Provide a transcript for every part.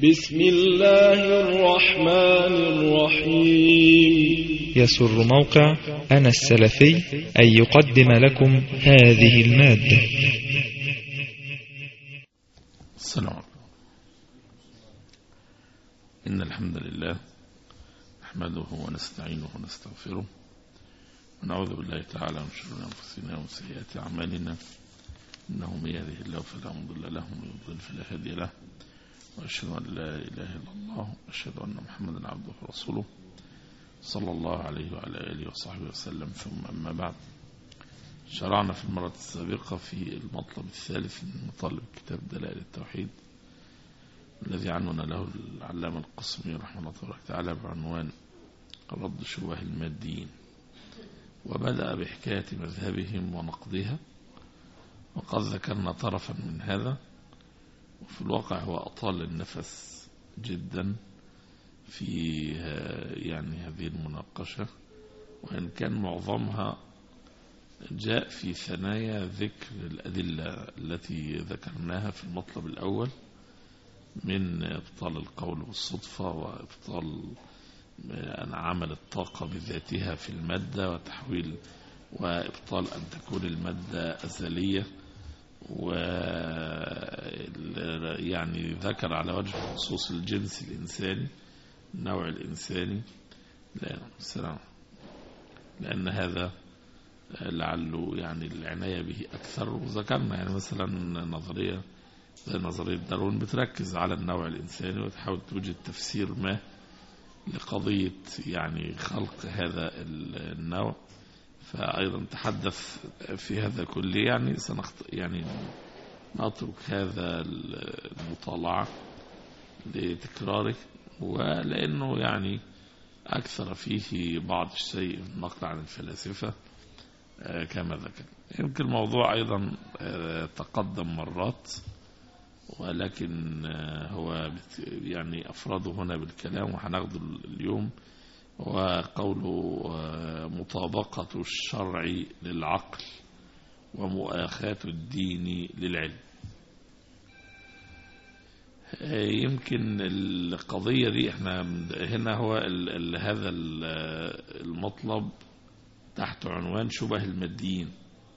بسم الله الرحمن الرحيم يسر موقع أنا السلفي أن يقدم لكم هذه المادة السلام عليكم إن الحمد لله نحمده ونستعينه ونستغفره ونعوذ بالله تعالى من شرور أنفسنا ومن سيئات أعمالنا إنه من يهده الله فلا مضل له ومن يضلل فلا هادي له وأشهد أن لا إله إلا الله وأشهد أن محمدا عبده ورسوله صلى الله عليه وعلى آله وصحبه وسلم ثم أما بعد شرعنا في المرة السابقة في المطلب الثالث من مطالب كتاب دلائل التوحيد الذي عنون له العلامة القسمي رحمه الله تبارك وتعالى بعنوان رد شبه الماديين وبدأ بحكاية مذهبهم ونقضها وقد ذكرنا طرفا من هذا وفي الواقع هو أطال النفس جدا في يعني هذه المناقشة وإن كان معظمها جاء في ثنايا ذكر الأدلة التي ذكرناها في المطلب الأول من إبطال القول بالصدفة وإبطال أن عمل الطاقة بذاتها في المادة وتحويل وإبطال أن تكون المادة أزلية و يعني ذكر على وجه خصوص الجنس الإنساني النوع الإنساني لا السلام لأن هذا لعله يعني العناية به أكثر وذكرنا يعني مثلا نظرية زي نظرية دارون بتركز على النوع الإنساني وتحاول توجد تفسير ما لقضية يعني خلق هذا النوع فأيضا تحدث في هذا كله يعني سنخط يعني نترك هذا المطالعة لتكراره ولأنه يعني أكثر فيه بعض الشيء النقل عن الفلاسفة كما ذكر يمكن الموضوع أيضا تقدم مرات ولكن هو يعني أفرده هنا بالكلام وهناخده اليوم وقوله مطابقة الشرع للعقل ومؤاخاة الدين للعلم يمكن القضية دي احنا هنا هو ال ال هذا المطلب تحت عنوان شبه الماديين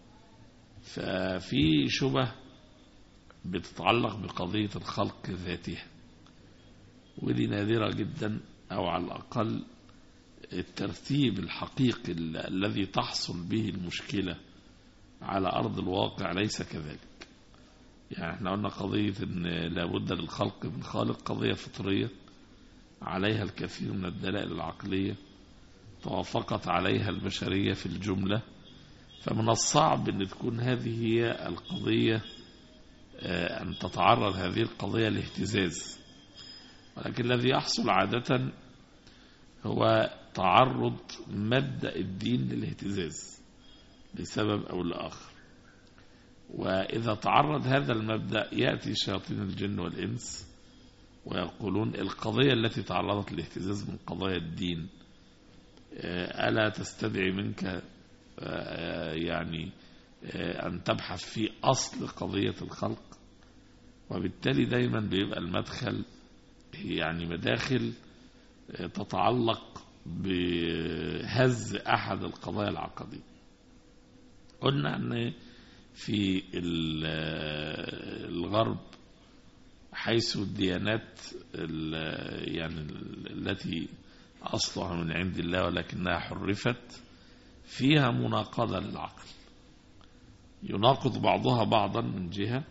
ففي شبه بتتعلق بقضية الخلق ذاتها ودي نادرة جدا أو على الأقل الترتيب الحقيقي الذي تحصل به المشكلة على أرض الواقع ليس كذلك يعني احنا قلنا قضية ان لابد للخلق من خالق قضية فطرية عليها الكثير من الدلائل العقلية توافقت عليها البشرية في الجملة فمن الصعب ان تكون هذه هي القضية أن تتعرض هذه القضية لاهتزاز ولكن الذي يحصل عادة هو تعرض مبدأ الدين للاهتزاز لسبب أو لآخر وإذا تعرض هذا المبدأ يأتي شياطين الجن والإنس ويقولون القضية التي تعرضت للاهتزاز من قضايا الدين ألا تستدعي منك يعني أن تبحث في أصل قضية الخلق وبالتالي دايما بيبقى المدخل يعني مداخل تتعلق بهز أحد القضايا العقدية قلنا أن في الغرب حيث الديانات يعني التي أصلها من عند الله ولكنها حرفت فيها مناقضة للعقل يناقض بعضها بعضا من جهة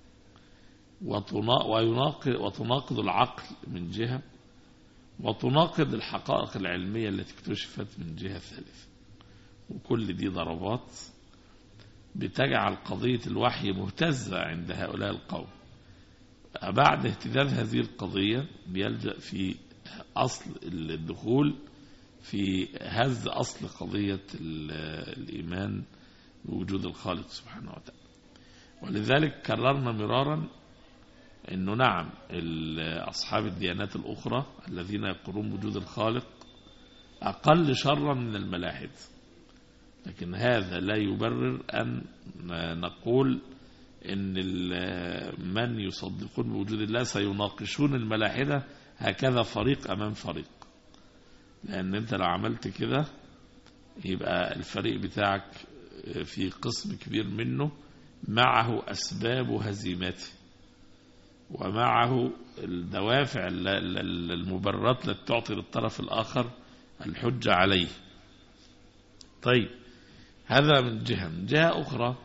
ويناقض وتناقض العقل من جهة وتناقض الحقائق العلمية التي اكتشفت من جهة ثالثة وكل دي ضربات بتجعل قضية الوحي مهتزة عند هؤلاء القوم بعد اهتزاز هذه القضية بيلجأ في أصل الدخول في هز أصل قضية الإيمان بوجود الخالق سبحانه وتعالى ولذلك كررنا مرارا أنه نعم أصحاب الديانات الأخرى الذين يقرون بوجود الخالق أقل شرا من الملاحد لكن هذا لا يبرر أن نقول ان ال- من يصدقون بوجود الله سيناقشون الملاحدة هكذا فريق امام فريق لان انت لو عملت كده يبقى الفريق بتاعك في قسم كبير منه معه اسباب هزيمته ومعه الدوافع ال- ال- المبررات التي تعطي للطرف الاخر الحجة عليه طيب هذا من جهة من جهة أخرى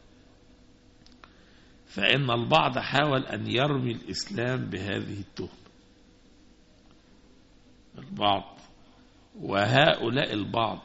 فإن البعض حاول أن يرمي الإسلام بهذه التهمة البعض وهؤلاء البعض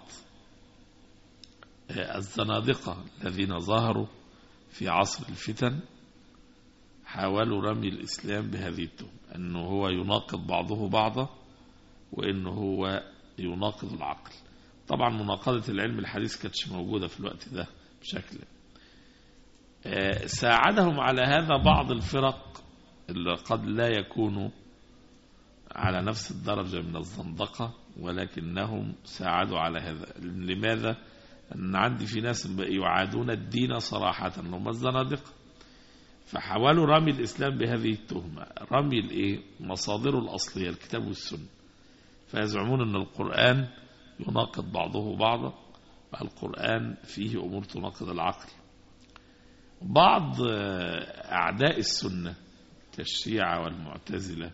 آه، الزنادقة الذين ظهروا في عصر الفتن حاولوا رمي الإسلام بهذه التهمة أنه هو يناقض بعضه بعضا وأنه هو يناقض العقل طبعا مناقضة العلم الحديث كانتش موجودة في الوقت ده بشكل آه، ساعدهم على هذا بعض الفرق اللي قد لا يكونوا على نفس الدرجة من الزندقة ولكنهم ساعدوا على هذا لماذا؟ أن عندي في ناس يعادون الدين صراحة هم الزنادقة فحاولوا رمي الإسلام بهذه التهمة رمي الإيه؟ مصادره الأصلية الكتاب والسنة فيزعمون أن القرآن يناقض بعضه بعضا القرآن فيه أمور تناقض العقل بعض آه، أعداء السنة كالشيعة والمعتزلة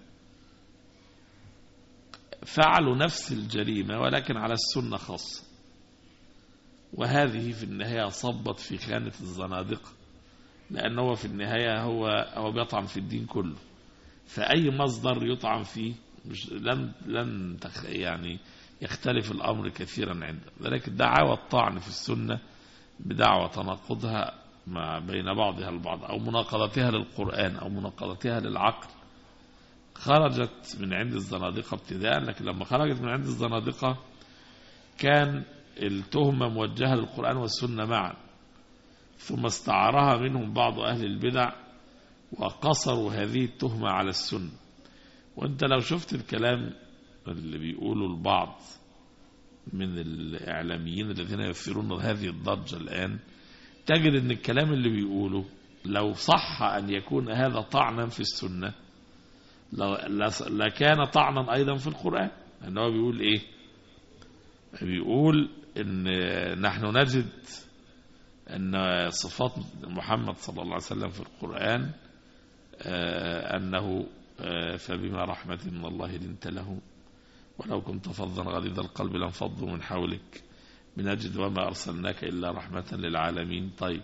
فعلوا نفس الجريمة ولكن على السنة خاصة وهذه في النهاية صبت في خانة الزنادقة لأنه في النهاية هو هو بيطعن في الدين كله فأي مصدر يطعن فيه مش لن لن تخ يعني يختلف الأمر كثيرا عنده ذلك دعاوى الطعن في السنة بدعوى تناقضها ما بين بعضها البعض أو مناقضتها للقرآن أو مناقضتها للعقل خرجت من عند الزنادقة ابتداء لكن لما خرجت من عند الزنادقة كان التهمة موجهة للقرآن والسنة معا ثم استعارها منهم بعض أهل البدع وقصروا هذه التهمة على السنة وانت لو شفت الكلام اللي بيقوله البعض من الإعلاميين الذين يثيرون هذه الضجة الآن تجد ان الكلام اللي بيقوله لو صح أن يكون هذا طعنا في السنة لو- لس- لكان طعنا أيضا في القرآن أنه هو بيقول إيه بيقول ان نحن نجد ان صفات محمد صلى الله عليه وسلم في القرآن آه، أنه آه، فبما رحمة من الله لنت له ولو كنت فظا غليظ القلب لانفضوا من حولك بنجد وما أرسلناك إلا رحمة للعالمين طيب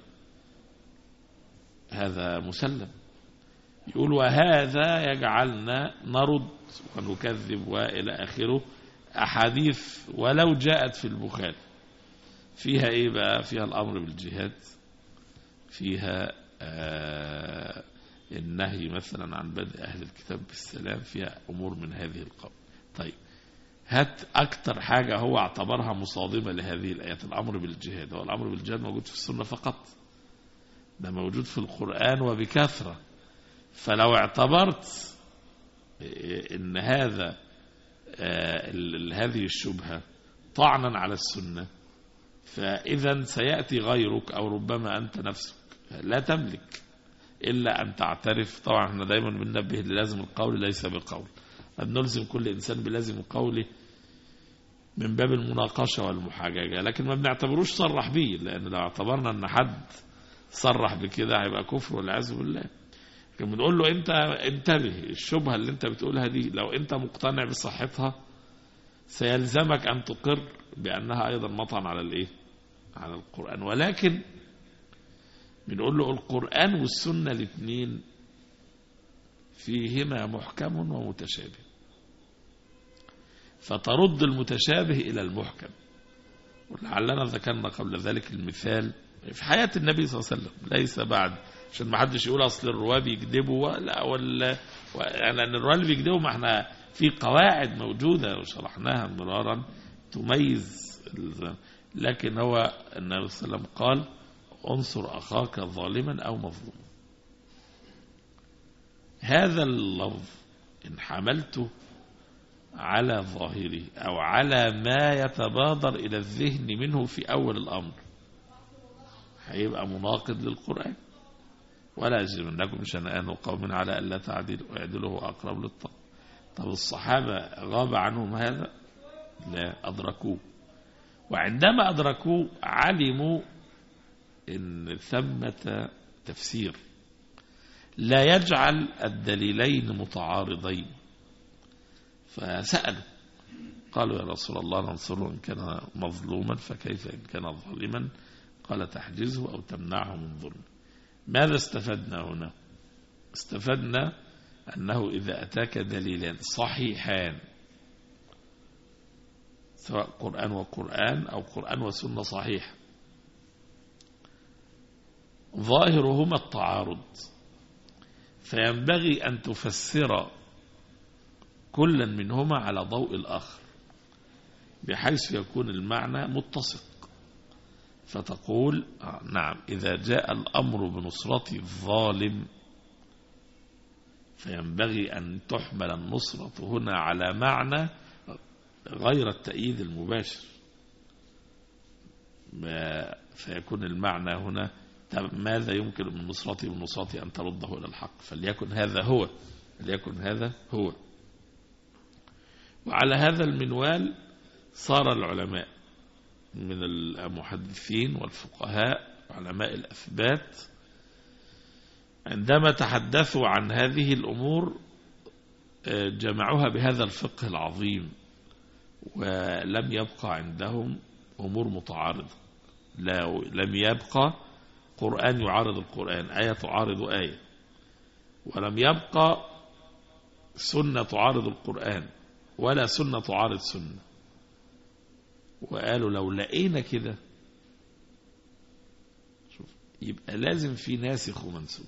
هذا مسلم يقول وهذا يجعلنا نرد ونكذب وإلى آخره أحاديث ولو جاءت في البخاري فيها إيه بقى فيها الأمر بالجهاد فيها آه النهي مثلا عن بدء أهل الكتاب بالسلام فيها أمور من هذه القبل طيب هات أكتر حاجة هو اعتبرها مصادمة لهذه الآيات الأمر بالجهاد هو الأمر بالجهاد موجود في السنة فقط ده موجود في القرآن وبكثرة فلو اعتبرت ان هذا آه، ال- هذه الشبهة طعنا على السنة فإذا سيأتي غيرك أو ربما أنت نفسك لا تملك إلا أن تعترف طبعا احنا دايما بننبه للازم القول ليس بقول قد نلزم كل إنسان بلازم قوله من باب المناقشة والمحاججة لكن ما بنعتبروش صرح به لأن لو اعتبرنا أن حد صرح بكده هيبقى كفر والعياذ بالله لكن بنقول له انت انتبه الشبهه اللي انت بتقولها دي لو انت مقتنع بصحتها سيلزمك ان تقر بانها ايضا مطعن على الايه على القران ولكن بنقول له القران والسنه الاثنين فيهما محكم ومتشابه فترد المتشابه الى المحكم ولعلنا ذكرنا قبل ذلك المثال في حياة النبي صلى الله عليه وسلم ليس بعد عشان ما حدش يقول اصل الرواه بيكذبوا ولا ولا يعني ان الرواه اللي بيكذبوا ما احنا في قواعد موجوده وشرحناها مرارا تميز ال- لكن هو النبي صلى الله عليه وسلم قال انصر اخاك ظالما او مظلوما هذا اللفظ ان حملته على ظاهره او على ما يتبادر الى الذهن منه في اول الامر هيبقى مناقض للقرآن ولا يجرمنكم شنآن قوم على ألا تعدلوا اعدلوا هو أقرب للتقوى طب الصحابة غاب عنهم هذا لا أدركوه وعندما أدركوه علموا إن ثمة تفسير لا يجعل الدليلين متعارضين فسألوا قالوا يا رسول الله ننصره إن كان مظلوما فكيف إن كان ظالما قال تحجزه أو تمنعه من ظلم ماذا استفدنا هنا استفدنا أنه إذا أتاك دليلان صحيحان سواء قرآن وقرآن أو قرآن وسنة صحيح ظاهرهما التعارض فينبغي أن تفسر كلا منهما على ضوء الآخر بحيث يكون المعنى متسق فتقول آه نعم إذا جاء الأمر بنصرة الظالم فينبغي أن تحمل النصرة هنا على معنى غير التأييد المباشر ما فيكون المعنى هنا طب ماذا يمكن من نصرتي من نصرتي أن ترده إلى الحق فليكن هذا هو فليكن هذا هو وعلى هذا المنوال صار العلماء من المحدثين والفقهاء علماء الأثبات عندما تحدثوا عن هذه الأمور جمعوها بهذا الفقه العظيم ولم يبقى عندهم أمور متعارضة لا لم يبقى قرآن يعارض القرآن آية تعارض آية ولم يبقى سنة تعارض القرآن ولا سنة تعارض سنة وقالوا لو لقينا كده شوف يبقى لازم في ناسخ ومنسوخ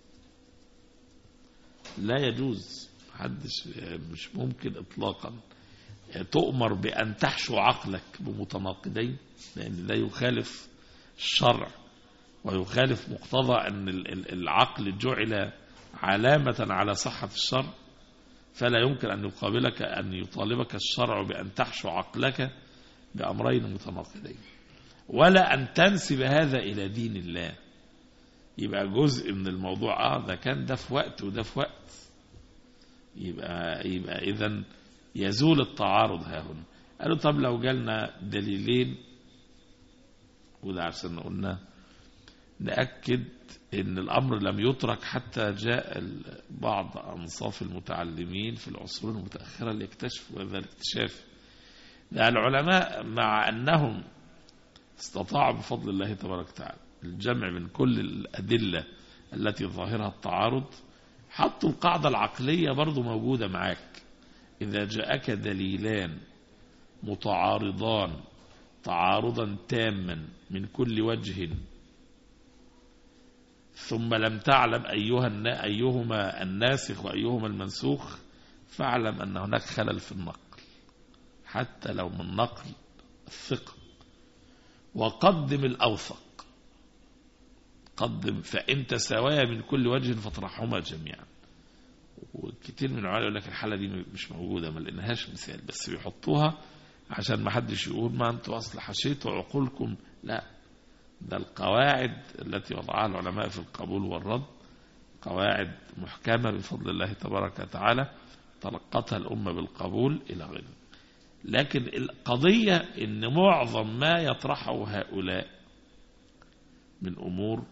لا يجوز محدش مش ممكن اطلاقا تؤمر بأن تحشو عقلك بمتناقضين لأن ده يخالف الشرع ويخالف مقتضى أن العقل جعل علامة على صحة الشرع فلا يمكن أن يقابلك أن يطالبك الشرع بأن تحشو عقلك بأمرين متناقضين ولا أن تنسب هذا إلى دين الله يبقى جزء من الموضوع آه ده كان ده في وقت وده في وقت يبقى يبقى إذا يزول التعارض ها هنا قالوا طب لو جالنا دليلين وده عشان قلنا نأكد ان الأمر لم يترك حتى جاء بعض أنصاف المتعلمين في العصور المتأخرة ليكتشفوا هذا الاكتشاف ده العلماء مع أنهم استطاعوا بفضل الله تبارك وتعالى الجمع من كل الأدلة التي ظاهرها التعارض حطوا القاعدة العقلية برضو موجودة معاك إذا جاءك دليلان متعارضان تعارضا تاما من كل وجه ثم لم تعلم أيها أيهما الناسخ وأيهما المنسوخ فاعلم أن هناك خلل في النقل حتى لو من نقل الثقة وقدم الأوثق قدم فإن تساويا من كل وجه فاطرحهما جميعا وكتير من العلماء يقول لك الحالة دي مش موجودة ما لقيناهاش مثال بس بيحطوها عشان ما حدش يقول ما انتوا اصل حشيتوا عقولكم لا ده القواعد التي وضعها العلماء في القبول والرد قواعد محكمة بفضل الله تبارك وتعالى تلقتها الأمة بالقبول إلى غيره لكن القضية ان معظم ما يطرحه هؤلاء من أمور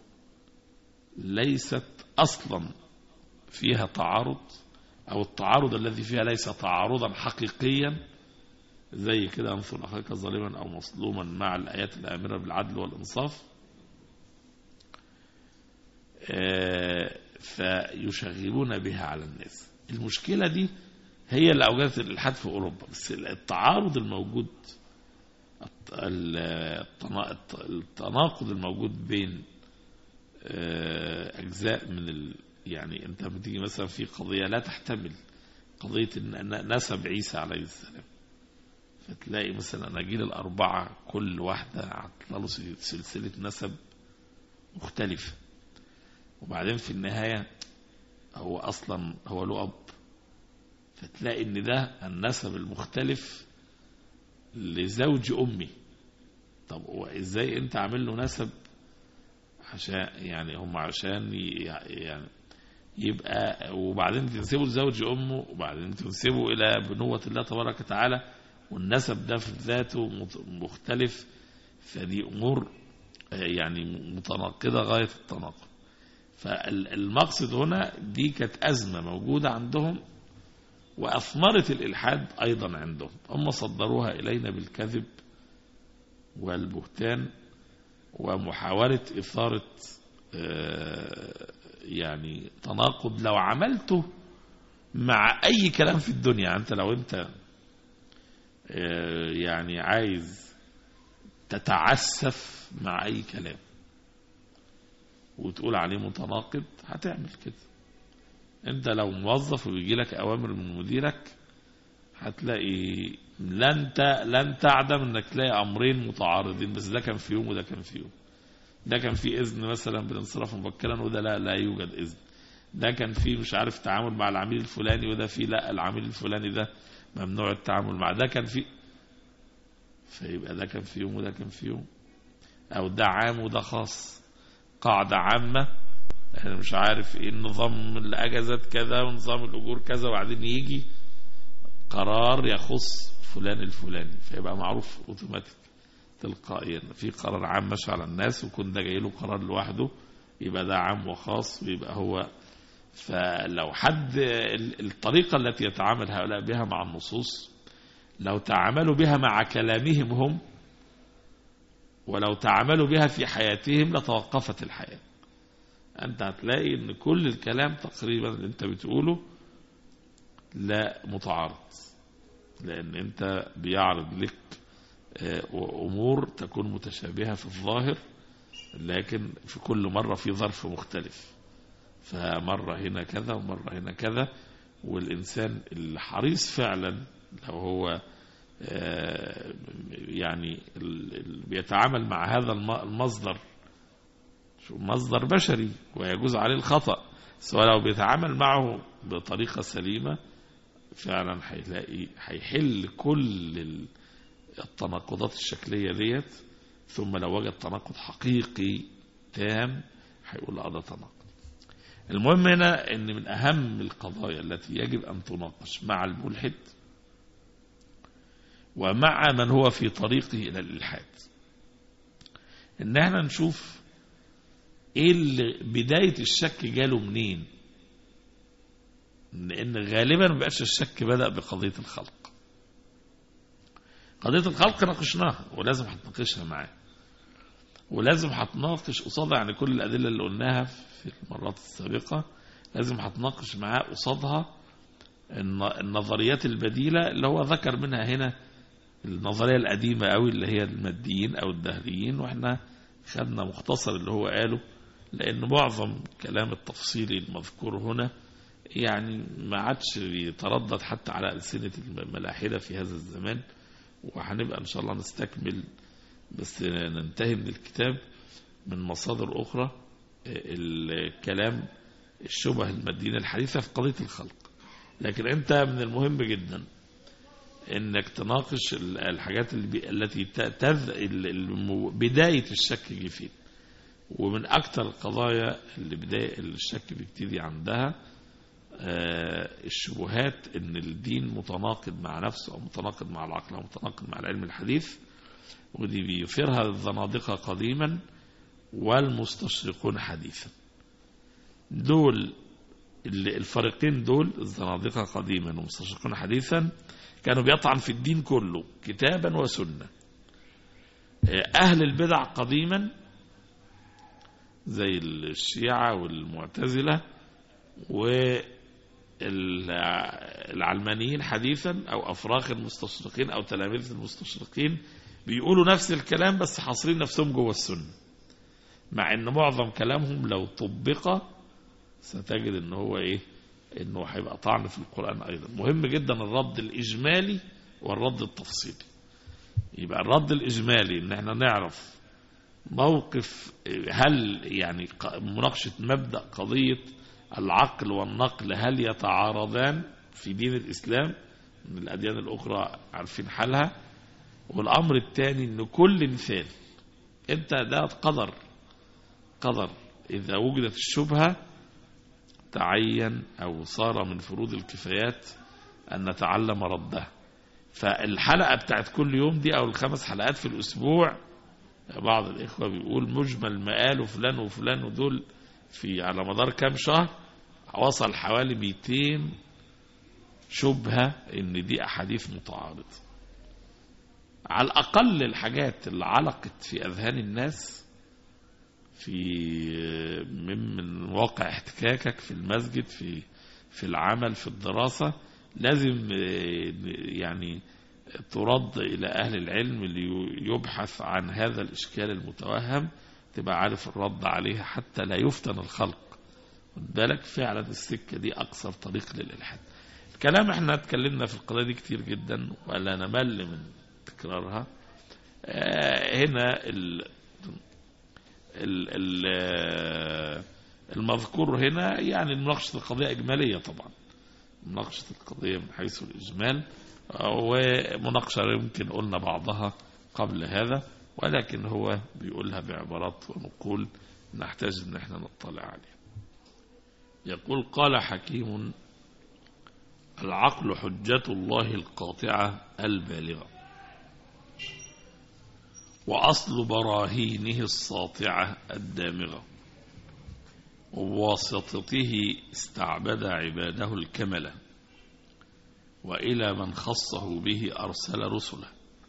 ليست أصلا فيها تعارض أو التعارض الذي فيها ليس تعارضا حقيقيا زي كده انصر أخاك ظالما أو مظلوما مع الآيات الآمرة بالعدل والإنصاف فيشغلون بها على الناس المشكلة دي هي اللي أوجدت الإلحاد في أوروبا بس التعارض الموجود التناقض الموجود بين أجزاء من ال يعني أنت بتيجي مثلا في قضية لا تحتمل قضية نسب عيسى عليه السلام فتلاقي مثلا أناجيل الأربعة كل واحدة عطله سلسلة نسب مختلفة وبعدين في النهاية هو أصلا هو له أب فتلاقي ان ده النسب المختلف لزوج امي طب ازاي انت عامل له نسب عشان يعني هم عشان ي- يعني يبقى وبعدين تنسبوا لزوج امه وبعدين تنسبوا الى بنوة الله تبارك وتعالى والنسب ده في ذاته مت- مختلف فدي امور آه، يعني متناقضة غاية التناقض فالمقصد هنا دي كانت أزمة موجودة عندهم وأثمرت الإلحاد أيضا عندهم هم صدروها إلينا بالكذب والبهتان ومحاولة إثارة آه، يعني تناقض لو عملته مع أي كلام في الدنيا أنت لو أنت آه، يعني عايز تتعسف مع أي كلام وتقول عليه متناقض هتعمل كده انت لو موظف ويجي لك اوامر من مديرك هتلاقي لن ت- لن تعدم انك تلاقي امرين متعارضين بس ده كان في يوم وده كان في يوم ده كان في اذن مثلا بالانصراف مبكرا وده لا لا يوجد اذن ده كان في مش عارف تعامل مع العميل الفلاني وده في لا العميل الفلاني ده ممنوع التعامل معه ده كان في فيبقى ده كان في يوم وده كان في يوم او ده عام وده خاص قاعدة عامة احنا مش عارف ايه النظام الاجازات كذا ونظام الاجور كذا وبعدين يجي قرار يخص فلان الفلاني فيبقى معروف اوتوماتيك تلقائيا في قرار عام ماشي على الناس وكون ده جاي له قرار لوحده يبقى ده عام وخاص ويبقى هو فلو حد ال- الطريقة التي يتعامل هؤلاء بها مع النصوص لو تعاملوا بها مع كلامهم هم ولو تعاملوا بها في حياتهم لتوقفت الحياة أنت هتلاقي أن كل الكلام تقريبا اللي أنت بتقوله لا متعارض لأن أنت بيعرض لك آه، أمور تكون متشابهة في الظاهر لكن في كل مرة في ظرف مختلف فمرة هنا كذا ومرة هنا كذا والإنسان الحريص فعلا لو هو آه، يعني ال- ال- بيتعامل مع هذا الم- المصدر شو مصدر بشري ويجوز عليه الخطأ سواء لو بيتعامل معه بطريقة سليمة فعلا هيلاقي هيحل كل ال- التناقضات الشكلية ديت ثم لو وجد تناقض حقيقي تام هيقول اه ده تناقض المهم هنا ان من اهم القضايا التي يجب ان تناقش مع الملحد ومع من هو في طريقه الى الالحاد ان احنا نشوف ايه اللي بدايه الشك جاله منين لان غالبا ما بقاش الشك بدا بقضيه الخلق قضيه الخلق ناقشناها ولازم هتناقشها معاه ولازم هتناقش قصادها يعني كل الادله اللي قلناها في المرات السابقه لازم هتناقش معاه قصادها الن- النظريات البديله اللي هو ذكر منها هنا النظريه القديمه قوي اللي هي الماديين او الدهريين واحنا خدنا مختصر اللي هو قاله لان معظم كلام التفصيلي المذكور هنا يعني ما عادش يتردد حتى على ألسنة الملاحدة في هذا الزمان وهنبقى إن شاء الله نستكمل بس ننتهي من الكتاب من مصادر أخرى الكلام الشبه الماديين الحديثة في قضية الخلق لكن أنت من المهم جدا انك تناقش ال- الحاجات اللي بي- التي ت- تذ ال- الم- بداية الشك جه فين ومن اكثر القضايا اللي بداية الشك بيبتدي عندها آه، الشبهات ان الدين متناقض مع نفسه او متناقض مع العقل او متناقض مع العلم الحديث ودي بيثيرها الزنادقة قديما والمستشرقون حديثا دول اللي- الفريقين دول الزنادقة قديما والمستشرقون حديثا كانوا بيطعن في الدين كله كتابا وسنة أهل البدع قديما زي الشيعة والمعتزلة والعلمانيين حديثا أو أفراخ المستشرقين أو تلاميذ المستشرقين بيقولوا نفس الكلام بس حاصرين نفسهم جوه السنة مع ان معظم كلامهم لو طبق ستجد ان هو ايه انه هيبقى طعن في القرآن ايضا مهم جدا الرد الاجمالي والرد التفصيلي يبقى الرد الاجمالي ان احنا نعرف موقف هل يعني ق- مناقشة مبدأ قضية العقل والنقل هل يتعارضان في دين الإسلام من الأديان الأخرى عارفين حالها والأمر الثاني أن كل مثال أنت ده قدر القدر إذا وجدت الشبهة تعين أو صار من فروض الكفايات أن نتعلم ردها فالحلقة بتاعت كل يوم دي أو الخمس حلقات في الأسبوع بعض الإخوة بيقول مجمل ما قالوا فلان وفلان ودول في على مدار كام شهر وصل حوالي 200 شبهة إن دي أحاديث متعارضة على الأقل الحاجات اللي علقت في أذهان الناس في من من واقع احتكاكك في المسجد في في العمل في الدراسة لازم آه، يعني ترد إلى أهل العلم ليبحث عن هذا الإشكال المتوهم تبقى عارف الرد عليها حتى لا يفتن الخلق خد بالك فعلا السكة دي أقصر طريق للإلحاد الكلام احنا اتكلمنا في القضية دي كتير جدا ولا نمل من تكرارها آه، هنا ال ال ال آه، المذكور هنا يعني مناقشة القضية إجمالية طبعا مناقشة القضية من حيث الإجمال آه، ومناقشة يمكن قلنا بعضها قبل هذا ولكن هو بيقولها بعبارات ونقول نحتاج ان احنا نطلع عليها يقول قال حكيم العقل حجة الله القاطعة البالغة وأصل براهينه الساطعة الدامغة وبواسطته استعبد عباده الكملة وإلى من خصه به أرسل رسله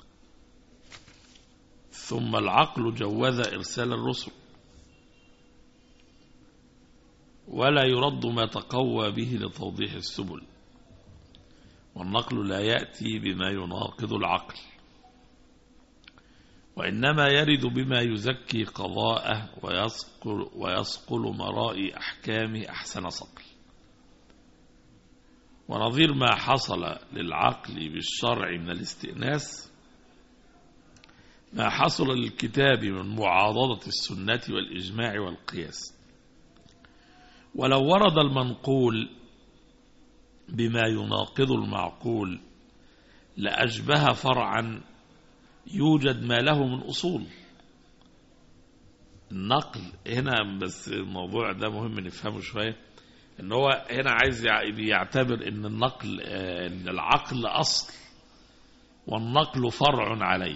ثم العقل جوز إرسال الرسل ولا يرد ما تقوى به لتوضيح السبل والنقل لا يأتي بما يناقض العقل وإنما يرد بما يزكي قضاءه ويصقل, ويصقل مرائي أحكامه أحسن صقل ونظير ما حصل للعقل بالشرع من الاستئناس ما حصل للكتاب من معاضدة السنة والإجماع والقياس ولو ورد المنقول بما يناقض المعقول لأشبه فرعا يوجد ما له من أصول النقل هنا بس الموضوع ده مهم نفهمه شوية ان هو هنا عايز يع- يعتبر ان النقل آه، ان العقل اصل والنقل فرع عليه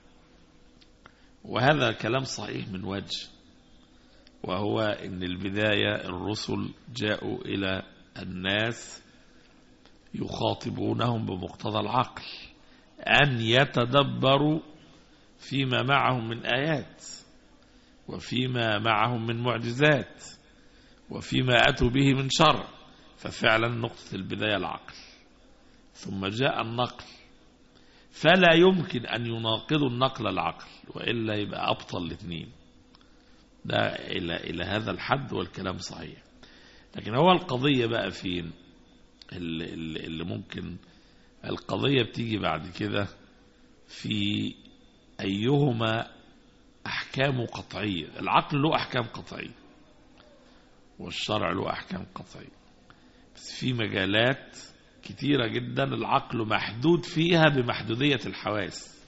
وهذا كلام صحيح من وجه وهو ان البداية الرسل جاءوا الى الناس يخاطبونهم بمقتضى العقل أن يتدبروا فيما معهم من آيات وفيما معهم من معجزات وفيما أتوا به من شر ففعلا نقطة البداية العقل ثم جاء النقل فلا يمكن أن يناقضوا النقل العقل وإلا يبقى أبطل الاثنين ده إلى, إلى هذا الحد والكلام صحيح لكن هو القضية بقى فين اللي, اللي اللي ممكن القضية بتيجي بعد كده في أيهما أحكام قطعية العقل له أحكام قطعية والشرع له أحكام قطعية بس في مجالات كتيرة جدا العقل محدود فيها بمحدودية الحواس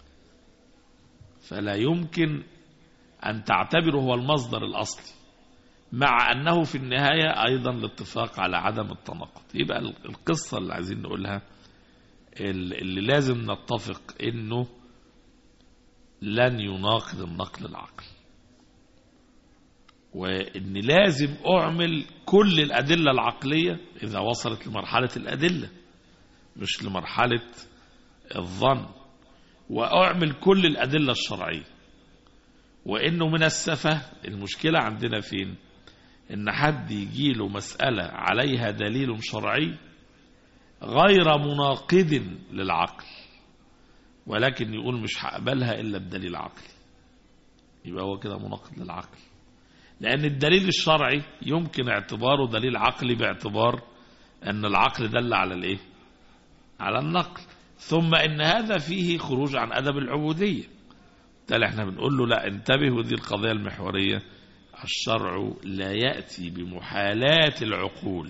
فلا يمكن أن تعتبره هو المصدر الأصلي مع أنه في النهاية أيضا الاتفاق على عدم التناقض يبقى القصة اللي عايزين نقولها اللي لازم نتفق انه لن يناقض النقل العقل وان لازم اعمل كل الادله العقليه اذا وصلت لمرحله الادله مش لمرحله الظن واعمل كل الادله الشرعيه وانه من السفه المشكله عندنا فين ان حد يجيله مساله عليها دليل شرعي غير مناقض للعقل ولكن يقول مش هقبلها إلا بدليل عقلي يبقى هو كده مناقض للعقل لأن الدليل الشرعي يمكن اعتباره دليل عقلي باعتبار أن العقل دل على الإيه؟ على النقل ثم إن هذا فيه خروج عن أدب العبودية بالتالي احنا بنقول له لا انتبهوا دي القضية المحورية الشرع لا يأتي بمحالات العقول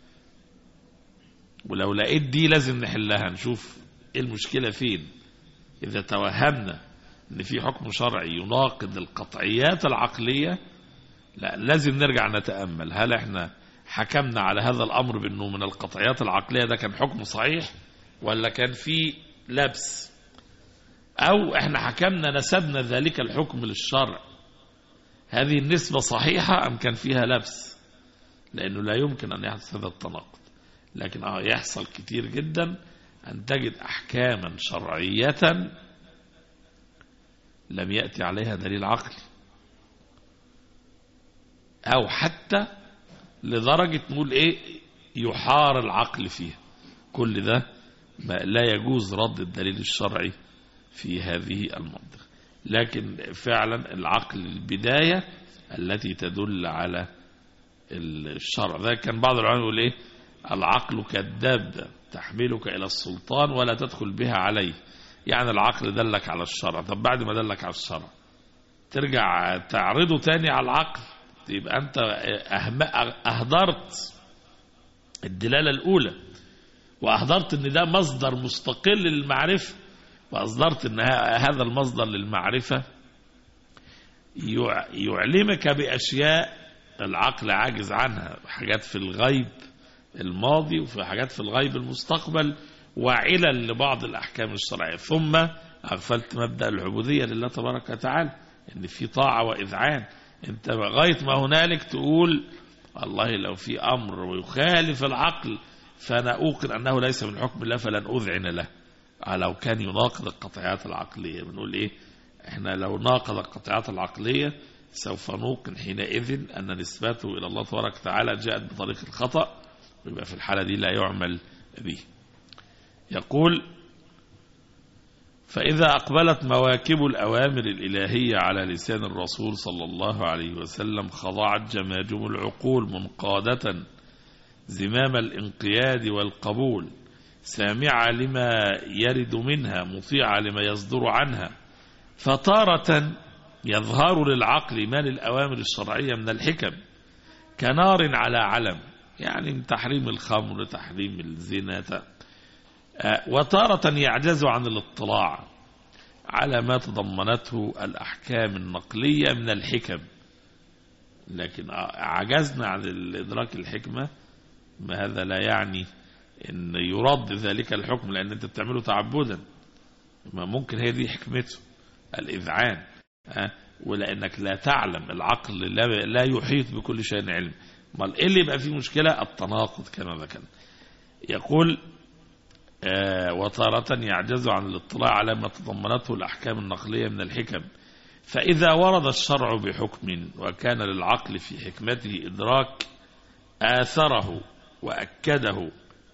ولو لقيت دي لازم نحلها نشوف ايه المشكلة فين إذا توهمنا أن في حكم شرعي يناقض القطعيات العقلية لا لازم نرجع نتأمل هل احنا حكمنا على هذا الأمر بأنه من القطعيات العقلية ده كان حكم صحيح ولا كان فيه لبس أو احنا حكمنا نسبنا ذلك الحكم للشرع هذه النسبة صحيحة أم كان فيها لبس لأنه لا يمكن أن يحدث هذا التناقض لكن اه يحصل كتير جدا أن تجد أحكاما شرعية لم يأتي عليها دليل عقلي أو حتى لدرجة نقول إيه يحار العقل فيها كل ده ما لا يجوز رد الدليل الشرعي في هذه المنطقة لكن فعلا العقل البداية التي تدل على الشرع ده كان بعض العلماء يقول ايه العقل كالدابة تحملك إلى السلطان ولا تدخل بها عليه يعني العقل دلك على الشرع طب بعد ما دلك على الشرع ترجع تعرضه تاني على العقل يبقى أنت أهم- أهدرت الدلالة الأولى وأهدرت أن ده مصدر مستقل للمعرفة وأصدرت أن ه- هذا المصدر للمعرفة يع- يعلمك بأشياء العقل عاجز عنها حاجات في الغيب الماضي وفي حاجات في الغيب المستقبل وعلل لبعض الأحكام الشرعية ثم أغفلت مبدأ العبودية لله تبارك وتعالى إن في طاعة وإذعان أنت لغاية ما هنالك تقول والله لو في أمر ويخالف العقل فأنا أوقن أنه ليس من حكم الله فلن أذعن له آه لو كان يناقض القطعيات العقلية بنقول إيه إحنا لو ناقض القطعيات العقلية سوف نوقن حينئذ أن نسبته إلى الله تبارك وتعالى جاءت بطريق الخطأ ويبقى في الحالة دي لا يعمل به يقول فإذا أقبلت مواكب الأوامر الإلهية على لسان الرسول صلى الله عليه وسلم خضعت جماجم العقول منقادة زمام الانقياد والقبول سامعة لما يرد منها مطيعة لما يصدر عنها فتارة يظهر للعقل ما للأوامر الشرعية من الحكم كنار على علم يعني من تحريم الخمر تحريم الزنا ت- آه، وتارة يعجز عن الاطلاع على ما تضمنته الأحكام النقلية من الحكم لكن آه، عجزنا عن إدراك الحكمة ما هذا لا يعني أن يرد ذلك الحكم لأن أنت بتعمله تعبدا ما ممكن هي دي حكمته الإذعان آه، ولأنك لا تعلم العقل لا, لا يحيط بكل شيء علم امال ايه اللي يبقى فيه مشكلة التناقض كما ذكرنا يقول آه، وتارة يعجز عن الاطلاع على ما تضمنته الأحكام النقلية من الحكم فإذا ورد الشرع بحكم وكان للعقل في حكمته إدراك آثره وأكده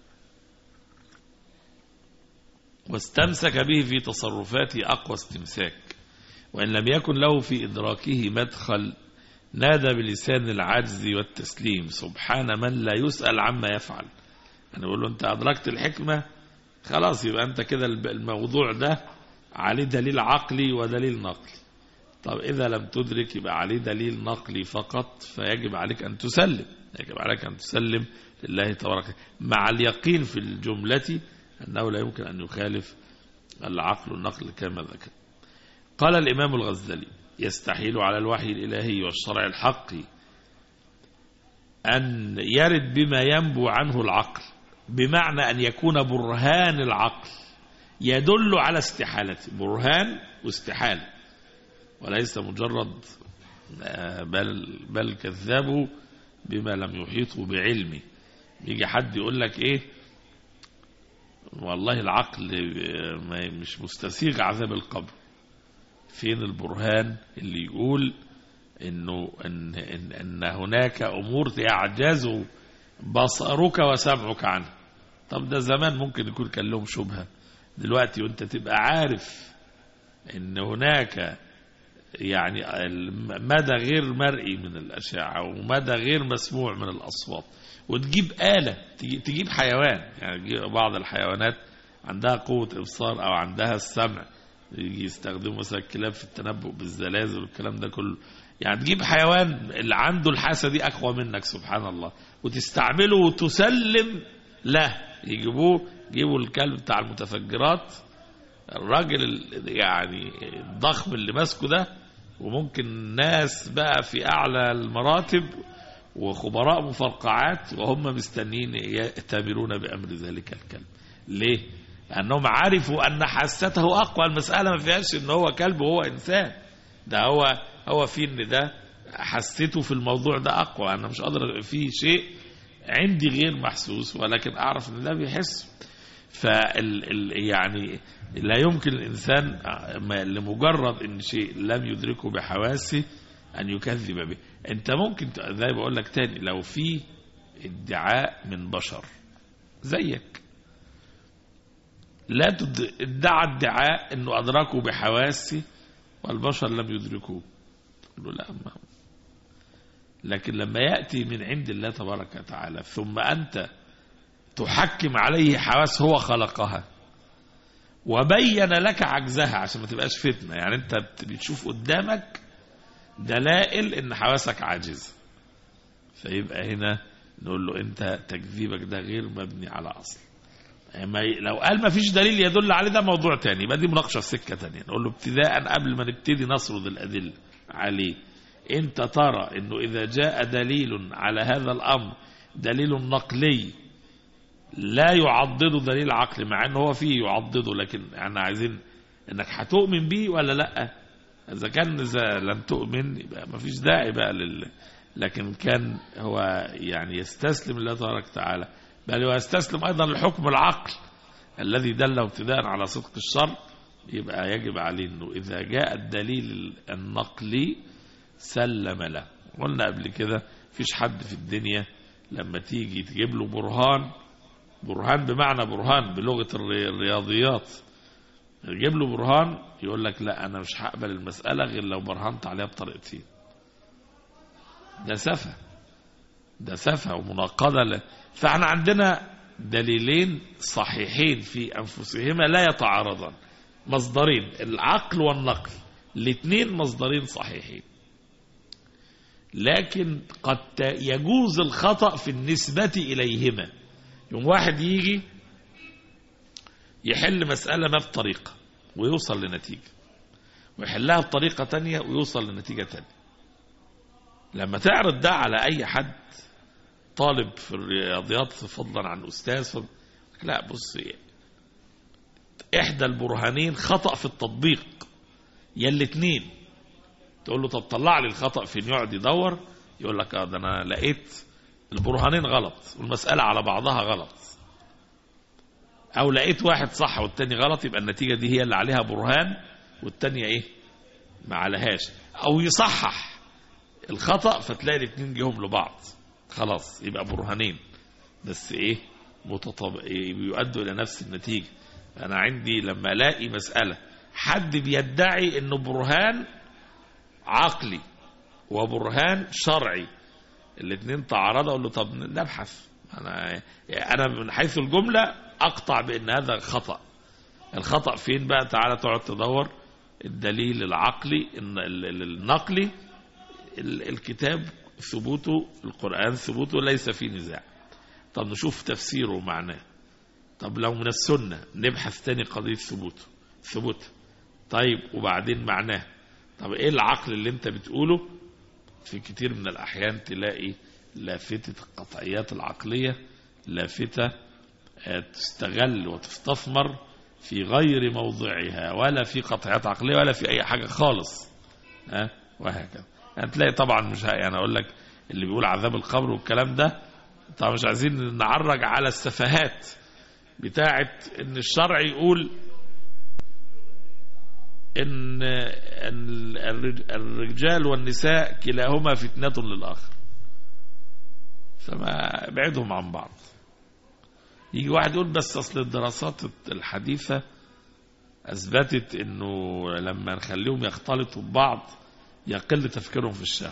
واستمسك به في تصرفاته أقوى استمساك وإن لم يكن له في إدراكه مدخل نادى بلسان العجز والتسليم سبحان من لا يسأل عما يفعل أنا بقول له أنت أدركت الحكمة خلاص يبقى أنت كده الب- الموضوع ده عليه دليل عقلي ودليل نقلي طب إذا لم تدرك يبقى عليه دليل نقلي فقط فيجب عليك أن تسلم يجب عليك أن تسلم لله تبارك وتعالى. مع اليقين في الجملة أنه لا يمكن أن يخالف العقل النقل كما ذكر قال الإمام الغزالي يستحيل على الوحي الإلهي والشرع الحقي أن يرد بما ينبو عنه العقل بمعنى أن يكون برهان العقل يدل على استحالته برهان واستحالة وليس مجرد آه، بل, بل كذبوا بما لم يحيطوا بعلمه يجي حد يقول لك ايه والله العقل آه، ما- مش مستسيغ عذاب القبر فين البرهان اللي يقول انه ان, إن, إن هناك امور يعجز بصرك وسمعك عنها طب ده زمان ممكن يكون كان لهم شبهه دلوقتي وانت تبقى عارف ان هناك يعني مدى غير مرئي من الأشعة ومدى غير مسموع من الأصوات وتجيب آلة تجي- تجيب حيوان يعني تجيب بعض الحيوانات عندها قوة إبصار أو عندها السمع يجي يستخدموا مثلا الكلاب في التنبؤ بالزلازل والكلام ده كله يعني تجيب حيوان اللي عنده الحاسة دي أقوى منك سبحان الله وتستعمله وتسلم له يجيبوه يجيبوا الكلب بتاع المتفجرات الراجل ال- يعني الضخم اللي ماسكه ده وممكن ناس بقى في أعلى المراتب وخبراء مفرقعات وهم مستنين يأتمرون بأمر ذلك الكلب ليه؟ لأنهم عرفوا أن حاسته أقوى المسألة ما فيهاش أن هو كلب وهو إنسان ده هو هو في أن ده حسيته في الموضوع ده أقوى أنا مش قادر في شيء عندي غير محسوس ولكن أعرف أن ده بيحس فال ال يعني لا يمكن الإنسان ما- لمجرد أن شيء لم يدركه بحواسه أن يكذب به أنت ممكن ت- زي بقول لك تاني لو في ادعاء من بشر زيك لا تد- ادعى ادعاء انه ادركه بحواسه والبشر لم يدركوه تقول له لا ما لكن لما ياتي من عند الله تبارك وتعالى ثم انت تحكم عليه حواس هو خلقها وبين لك عجزها عشان ما تبقاش فتنه يعني انت بت- بتشوف قدامك دلائل ان حواسك عاجزه فيبقى هنا نقول له انت تكذيبك ده غير مبني على اصل ما ي- لو قال ما فيش دليل يدل عليه ده موضوع تاني يبقى دي مناقشه في سكه تانيه نقول له ابتداء قبل ما نبتدي نسرد الادله عليه انت ترى انه اذا جاء دليل على هذا الامر دليل نقلي لا يعضده دليل عقلي مع انه هو فيه يعضده لكن احنا عايزين انك هتؤمن بيه ولا لا اذا كان اذا لم تؤمن يبقى ما فيش داعي بقى لل لكن كان هو يعني يستسلم لله تبارك وتعالى بل ويستسلم ايضا لحكم العقل الذي دل ابتداء على صدق الشر يبقى يجب عليه انه اذا جاء الدليل النقلي سلم له قلنا قبل كده فيش حد في الدنيا لما تيجي تجيب له برهان برهان بمعنى برهان بلغة الري- الرياضيات تجيب له برهان يقول لك لا انا مش هقبل المسألة غير لو برهنت عليها بطريقتين ده سفه ده سفه ومناقضة ل... فاحنا عندنا دليلين صحيحين في انفسهما لا يتعارضان مصدرين العقل والنقل الاثنين مصدرين صحيحين لكن قد ت- يجوز الخطأ في النسبة إليهما يوم واحد يجي يحل مسألة ما بطريقة ويوصل لنتيجة ويحلها بطريقة تانية ويوصل لنتيجة تانية لما تعرض ده على أي حد طالب في الرياضيات فضلا عن أستاذ فضلا لا بص إحدى البرهانين خطأ في التطبيق يا الاتنين تقول له طب طلع لي الخطأ فين يقعد يدور يقول لك اه ده انا لقيت البرهانين غلط والمسألة على بعضها غلط او لقيت واحد صح والتاني غلط يبقى النتيجة دي هي اللي عليها برهان والتانية ايه ما عليهاش او يصحح الخطأ فتلاقي الاتنين جيهم لبعض خلاص يبقى برهانين بس ايه متطابق إيه بيؤدوا الى نفس النتيجة انا عندي لما الاقي مسألة حد بيدعي انه برهان عقلي وبرهان شرعي الاثنين تعارضوا اقول له طب نبحث انا انا من حيث الجمله اقطع بان هذا خطا الخطا فين بقى تعالى تقعد تدور الدليل العقلي الن- ال- ال- النقلي ال- الكتاب ثبوته القران ثبوته ليس فيه نزاع طب نشوف تفسيره ومعناه طب لو من السنه نبحث تاني قضيه ثبوته ثبوت طيب وبعدين معناه طب ايه العقل اللي انت بتقوله في كتير من الاحيان تلاقي لافتة القطعيات العقلية لافتة آه، تستغل وتستثمر في غير موضعها ولا في قطعيات عقلية ولا في اي حاجة خالص ها وهكذا يعني تلاقي طبعا مش ه- يعني اقول لك اللي بيقول عذاب القبر والكلام ده طبعا مش عايزين نعرج على السفهات بتاعت ان الشرع يقول ان إن الرج- الرجال والنساء كلاهما فتنة للآخر فما ابعدهم عن بعض يجي واحد يقول بس اصل الدراسات الحديثة اثبتت انه لما نخليهم يختلطوا ببعض يقل تفكيرهم في الشهوة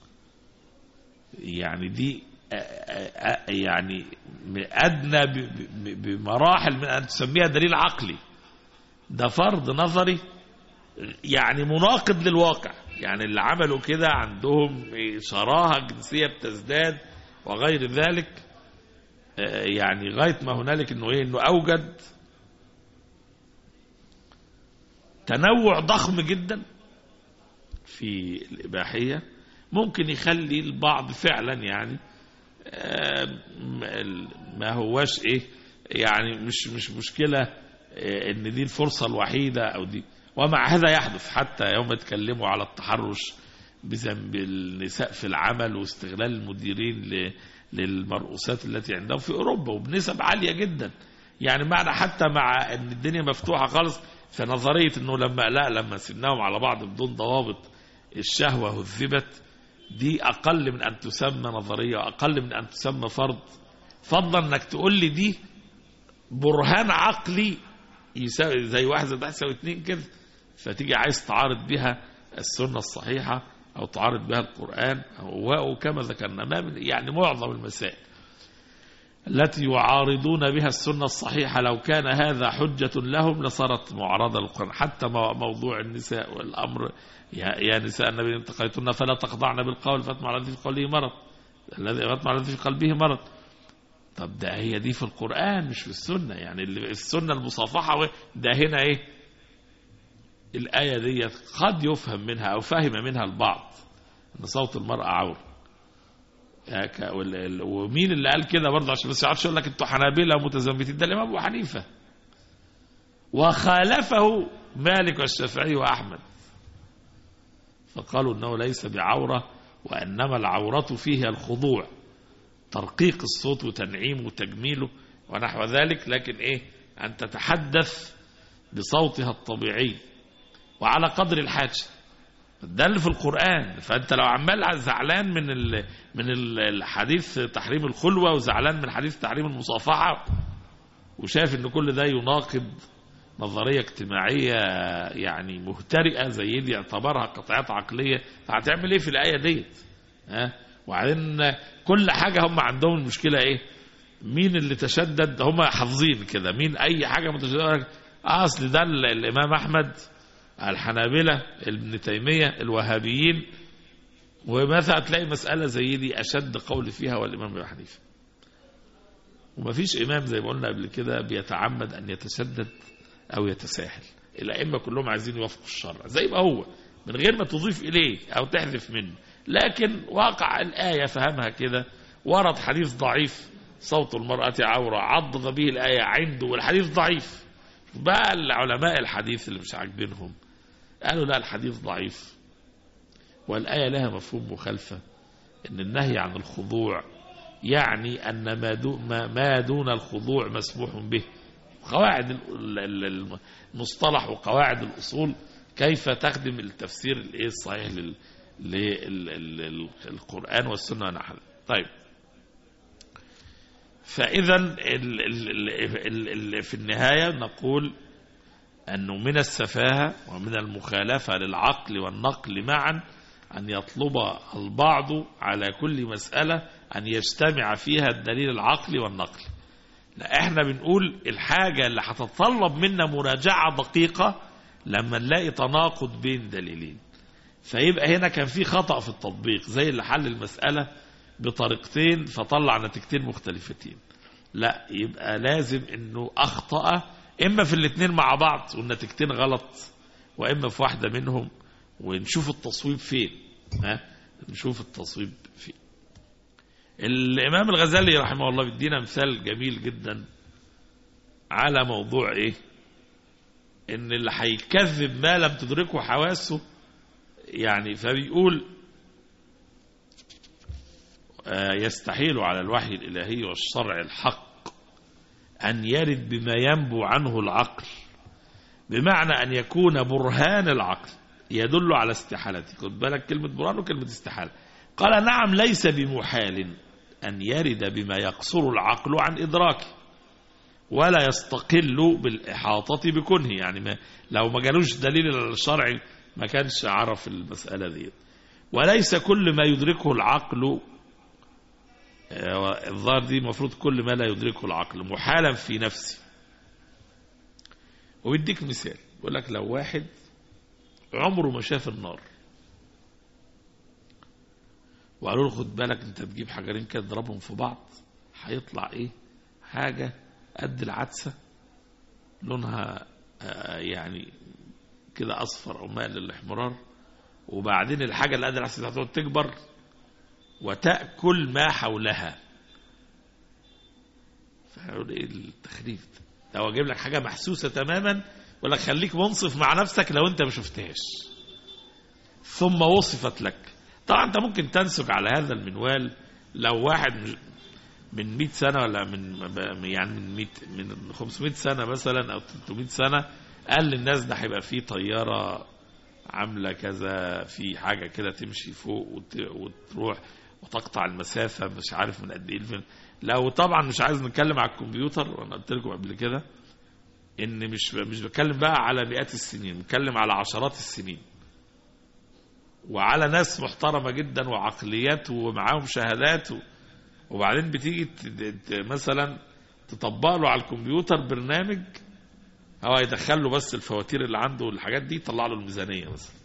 يعني دي آه، آه، آه، يعني ادنى ب- ب- بمراحل من ان تسميها دليل عقلي ده فرض نظري يعني مناقض للواقع يعني اللي عملوا كده عندهم شراهة جنسية بتزداد وغير ذلك آه، يعني غاية ما هنالك انه ايه انه اوجد تنوع ضخم جدا في الإباحية ممكن يخلي البعض فعلا يعني آه، م- ما هواش ايه يعني مش مش مشكلة آه، ان دي الفرصة الوحيدة او دي ومع هذا يحدث حتى يوم يتكلموا على التحرش بذنب النساء في العمل واستغلال المديرين ل- للمرؤوسات التي عندهم في اوروبا وبنسب عالية جدا يعني معنى حتى مع ان الدنيا مفتوحة خالص في نظرية انه لما لا لما سبناهم على بعض بدون ضوابط الشهوة هذبت دي اقل من ان تسمى نظريه اقل من ان تسمى فرض فضلا انك تقول لي دي برهان عقلي يساوي زي واحد زائد واحد يساوي اتنين كده فتيجي عايز تعارض بها السنه الصحيحه او تعارض بها القران أو وكما ذكرنا ما من يعني معظم المسائل التي يعارضون بها السنة الصحيحة لو كان هذا حجة لهم لصارت معارضة للقرآن حتى مو- موضوع النساء والأمر يا, يا نساء النبي انتقيتن فلا تخضعن بالقول فاطمع الذي في قلبه مرض الذي فاطمع الذي في قلبه مرض طب ده هي دي في القرآن مش في السنة يعني اللي في السنة المصافحة و- ده هنا ايه الآية دي قد يفهم منها أو فهم منها البعض أن صوت المرأة عورة يا ك- وال- ال- ومين اللي قال كده برضه عشان بس يعرفش يقول لك انتوا حنابلة متزمتين ده الإمام أبو حنيفة وخالفه مالك والشافعي وأحمد فقالوا انه ليس بعورة وانما العورة فيه الخضوع ترقيق الصوت وتنعيمه وتجميله ونحو ذلك لكن ايه ان تتحدث بصوتها الطبيعي وعلى قدر الحاجة ده اللي في القرآن فانت لو عمال زعلان من ال من ال- الحديث تحريم الخلوة وزعلان من حديث تحريم المصافحة وشايف ان كل ده يناقض نظرية اجتماعية يعني مهترئة زي دي اعتبرها قطعات عقلية فهتعمل ايه في الآية ديت ها وبعدين كل حاجة هم عندهم المشكلة ايه مين اللي تشدد هم حافظين كده مين اي حاجة متشددة آه، اصل ده ال- الامام احمد الحنابلة ابن تيمية الوهابيين ومثلا تلاقي مسألة زي دي أشد قول فيها والإمام أبو حنيفة ومفيش إمام زي ما قلنا قبل كده بيتعمد أن يتشدد أو يتساهل الأئمة كلهم عايزين يوافقوا الشرع زي ما هو من غير ما تضيف إليه أو تحذف منه لكن واقع الآية فهمها كده ورد حديث ضعيف صوت المرأة عورة عضد به الآية عنده والحديث ضعيف بقى العلماء الحديث اللي مش عاجبينهم قالوا لا الحديث ضعيف والآية لها مفهوم مخالفة إن النهي عن الخضوع يعني أن ما دو- ما- ما دون الخضوع مسموح به قواعد ال- ال- ال- المصطلح وقواعد الأصول كيف تخدم التفسير الايه الصحيح لل- لل- ال- ال- القرآن والسنة ونحو ذلك. طيب فإذا ال- ال- ال- ال- ال- في النهاية نقول أنه من السفاهة ومن المخالفة للعقل والنقل معا أن يطلب البعض على كل مسألة أن يجتمع فيها الدليل العقلي والنقل لا احنا بنقول الحاجة اللي هتتطلب منا مراجعة دقيقة لما نلاقي تناقض بين دليلين فيبقى هنا كان في خطأ في التطبيق زي اللي حل المسألة بطريقتين فطلع نتيجتين مختلفتين لا يبقى لازم انه اخطأ اما في الاثنين مع بعض والنتيجتين غلط واما في واحدة منهم ونشوف التصويب فين ها نشوف التصويب فين الامام الغزالي رحمه الله بيدينا مثال جميل جدا على موضوع ايه ان اللي هيكذب ما لم تدركه حواسه يعني فبيقول آه، يستحيل على الوحي الإلهي والشرع الحق أن يرد بما ينبو عنه العقل بمعنى أن يكون برهان العقل يدل على استحالته خد بالك كلمة برهان وكلمة استحالة قال نعم ليس بمحال أن يرد بما يقصر العقل عن إدراكه ولا يستقل بالإحاطة بكنه يعني ما لو ما جالوش دليل الشرعي ما كانش عرف المسألة دي وليس كل ما يدركه العقل آه، الظاهر دي المفروض كل ما لا يدركه العقل محالا في نفسه ويديك مثال يقول لك لو واحد عمره ما شاف النار وقالوا له خد بالك انت تجيب حجرين كده تضربهم في بعض هيطلع ايه حاجة قد العدسة لونها آه، يعني كده اصفر او مائل للاحمرار وبعدين الحاجة اللي قادر على هتقعد تكبر وتأكل ما حولها فهقول ايه التخريف ده ده هو جايب لك حاجة محسوسة تماما ولا خليك منصف مع نفسك لو انت ما شفتهاش ثم وصفت لك طبعا انت ممكن تنسج على هذا المنوال لو واحد مش- من 100 سنة ولا من يعني من 100 من 500 سنة مثلا او 300 سنة قال للناس ده هيبقى فيه طيارة عاملة كذا في حاجة كده تمشي فوق وت- وتروح وتقطع المسافة مش عارف من قد ايه الفيلم لو طبعا مش عايز نتكلم على الكمبيوتر وانا قلت لكم قبل كده ان مش مش بتكلم بقى على مئات السنين بتكلم على عشرات السنين وعلى ناس محترمة جدا وعقليات ومعاهم شهادات و... وبعدين بتيجي ت... ت... مثلا تطبق له على الكمبيوتر برنامج هو يدخل له بس الفواتير اللي عنده والحاجات دي يطلع له الميزانية مثلا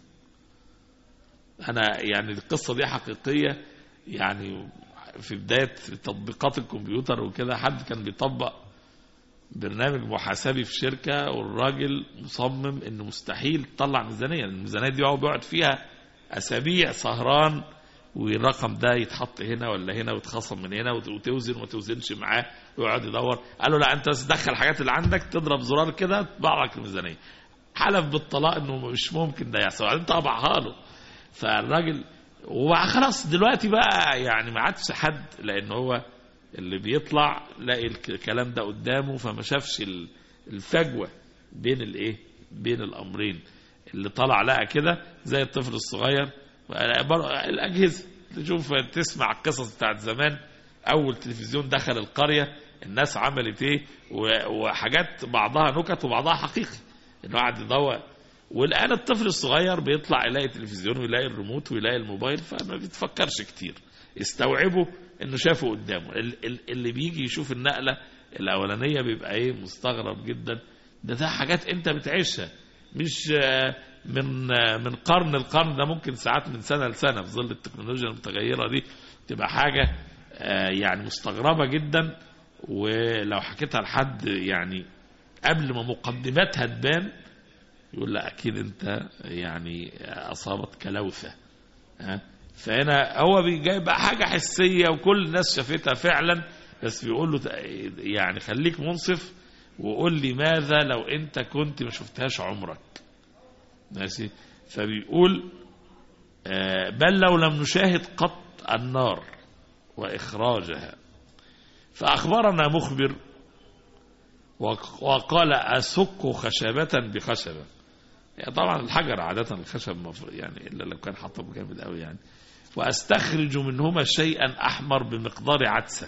انا يعني القصة دي حقيقية يعني في بداية تطبيقات الكمبيوتر وكده حد كان بيطبق برنامج محاسبي في شركة والراجل مصمم انه مستحيل تطلع ميزانية لأن الميزانية دي هو بيقعد فيها اسابيع سهران والرقم ده يتحط هنا ولا هنا ويتخصم من هنا وت- وتوزن وما توزنش معاه ويقعد يدور قال له لا انت بس دخل الحاجات اللي عندك تضرب زرار كده تطبع لك الميزانيه حلف بالطلاق انه مش ممكن ده يحصل بعدين طبعها له فالراجل وخلاص دلوقتي بقى يعني ما عادش حد لان هو اللي بيطلع لاقي الك- الكلام ده قدامه فما شافش ال- الفجوه بين الايه بين الامرين اللي طلع لقى كده زي الطفل الصغير بر- الاجهزه تشوف تسمع القصص بتاعت زمان اول تلفزيون دخل القريه الناس عملت ايه و- وحاجات بعضها نكت وبعضها حقيقي انه قاعد يدور والان الطفل الصغير بيطلع يلاقي تلفزيون ويلاقي الريموت ويلاقي الموبايل فما بيتفكرش كتير يستوعبه انه شافه قدامه ال- ال- اللي بيجي يشوف النقله الاولانيه بيبقى ايه مستغرب جدا ده ده حاجات انت بتعيشها مش آه، من آه، من قرن لقرن ده ممكن ساعات من سنه لسنه في ظل التكنولوجيا المتغيره دي تبقى حاجه آه، يعني مستغربه جدا ولو حكيتها لحد يعني قبل ما مقدماتها تبان يقول لا اكيد انت يعني اصابت كلوثه ها فهنا هو جايب بقى حاجه حسيه وكل الناس شافتها فعلا بس بيقول له يعني خليك منصف وقول لي ماذا لو انت كنت ما شفتهاش عمرك ماشي فبيقول آه، بل لو لم نشاهد قط النار واخراجها فاخبرنا مخبر وق- وقال اسك خشبه بخشبه يعني طبعا الحجر عادة الخشب مفروض يعني إلا لو كان حطب جامد قوي يعني وأستخرج منهما شيئا أحمر بمقدار عدسة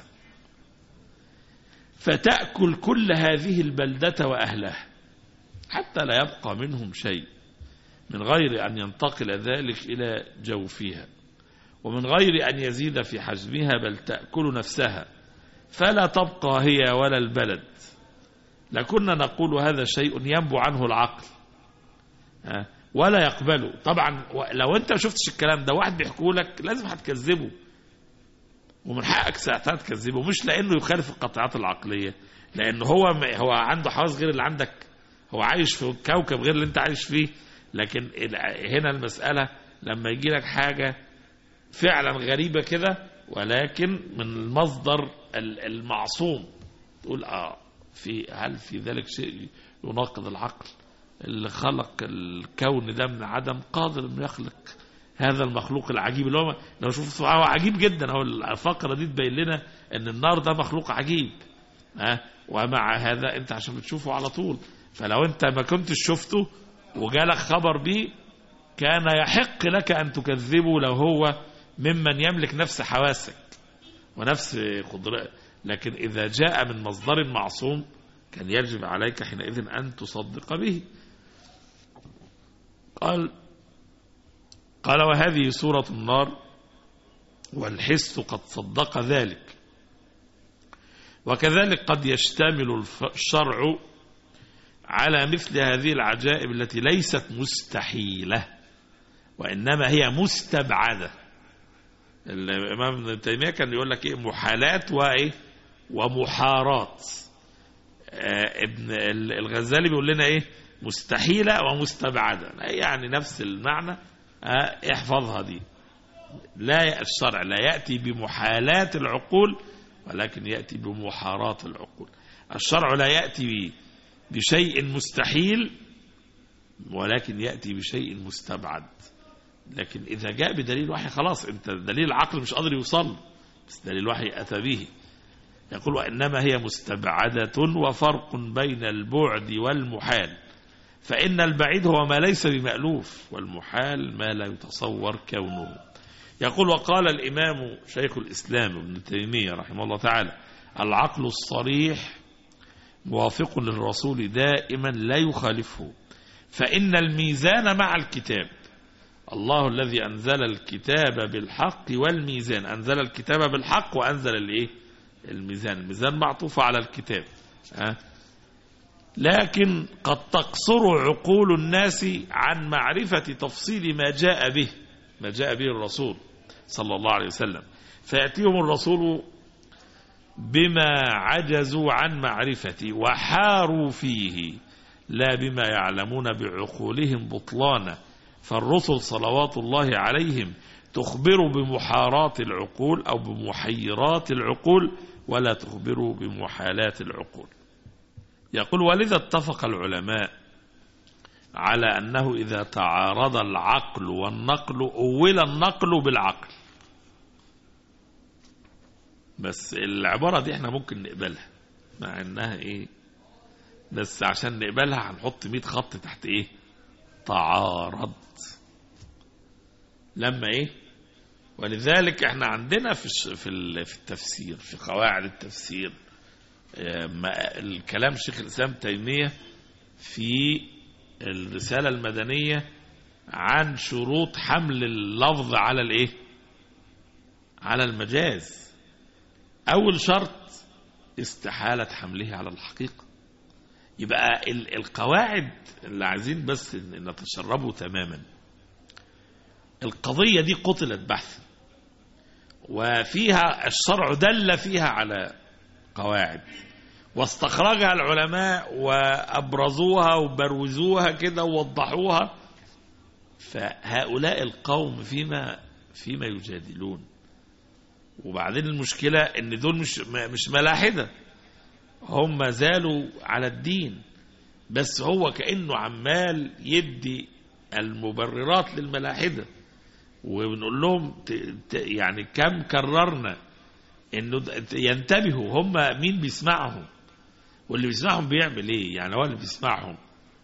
فتأكل كل هذه البلدة وأهلها حتى لا يبقى منهم شيء من غير أن ينتقل ذلك إلى جوفها ومن غير أن يزيد في حجمها بل تأكل نفسها فلا تبقى هي ولا البلد لكنا نقول هذا شيء ينبو عنه العقل ها، ولا يقبله طبعا و- لو انت ما شفتش الكلام ده واحد بيحكوا لك لازم هتكذبه ومن حقك ساعتها تكذبه مش لانه يخالف القطعات العقليه لان هو م- هو عنده حواس غير اللي عندك هو عايش في كوكب غير اللي انت عايش فيه لكن ال- هنا المساله لما يجي لك حاجه فعلا غريبه كده ولكن من المصدر ال- المعصوم تقول اه في هل في ذلك شيء يناقض العقل اللي خلق الكون ده من عدم قادر انه يخلق هذا المخلوق العجيب اللي هو لو شوف هو عجيب جدا هو الفقره دي تبين لنا ان النار ده مخلوق عجيب ها ومع هذا انت عشان بتشوفه على طول فلو انت ما كنتش شفته وجالك خبر بيه كان يحق لك ان تكذبه لو هو ممن يملك نفس حواسك ونفس قدرة لكن إذا جاء من مصدر معصوم كان يجب عليك حينئذ أن تصدق به قال قال وهذه سورة النار والحس قد صدق ذلك وكذلك قد يشتمل الف- الشرع على مثل هذه العجائب التي ليست مستحيلة وإنما هي مستبعدة الإمام ابن تيمية كان يقول لك إيه محالات وإيه ومحارات آه، ابن ال- الغزالي بيقول لنا إيه مستحيلة ومستبعدة يعني نفس المعنى آه، احفظها دي لا الشرع لا يأتي بمحالات العقول ولكن يأتي بمحارات العقول الشرع لا يأتي بشيء مستحيل ولكن يأتي بشيء مستبعد لكن إذا جاء بدليل وحي خلاص أنت دليل العقل مش قادر يوصل بس دليل الوحي أتى به يقول وإنما هي مستبعدة وفرق بين البعد والمحال فإن البعيد هو ما ليس بمألوف والمحال ما لا يتصور كونه يقول وقال الإمام شيخ الإسلام ابن تيمية رحمه الله تعالى العقل الصريح موافق للرسول دائما لا يخالفه فإن الميزان مع الكتاب الله الذي أنزل الكتاب بالحق والميزان أنزل الكتاب بالحق وأنزل الإيه الميزان الميزان معطوف على الكتاب ها لكن قد تقصر عقول الناس عن معرفة تفصيل ما جاء به ما جاء به الرسول صلى الله عليه وسلم فيأتيهم الرسول بما عجزوا عن معرفته وحاروا فيه لا بما يعلمون بعقولهم بطلانا فالرسل صلوات الله عليهم تخبر بمحارات العقول أو بمحيرات العقول ولا تخبر بمحالات العقول يقول ولذا اتفق العلماء على أنه إذا تعارض العقل والنقل أول النقل بالعقل بس العبارة دي احنا ممكن نقبلها مع انها ايه بس عشان نقبلها هنحط 100 خط تحت ايه تعارض لما ايه ولذلك احنا عندنا في الش- في ال- في التفسير في قواعد التفسير آه، ما- الكلام شيخ الاسلام تيميه في الرساله المدنيه عن شروط حمل اللفظ على الايه على المجاز اول شرط استحاله حمله على الحقيقه يبقى ال- القواعد اللي عايزين بس ن- نتشربه تماما القضية دي قتلت بحثا وفيها الشرع دل فيها على قواعد واستخرجها العلماء وأبرزوها وبروزوها كده ووضحوها فهؤلاء القوم فيما فيما يجادلون وبعدين المشكلة ان دول مش مش ملاحدة هم ما زالوا على الدين بس هو كأنه عمال يدي المبررات للملاحدة وبنقول لهم ت- ت- يعني كم كررنا انه د- ينتبهوا هم مين بيسمعهم واللي بيسمعهم بيعمل ايه يعني هو اللي بيسمعهم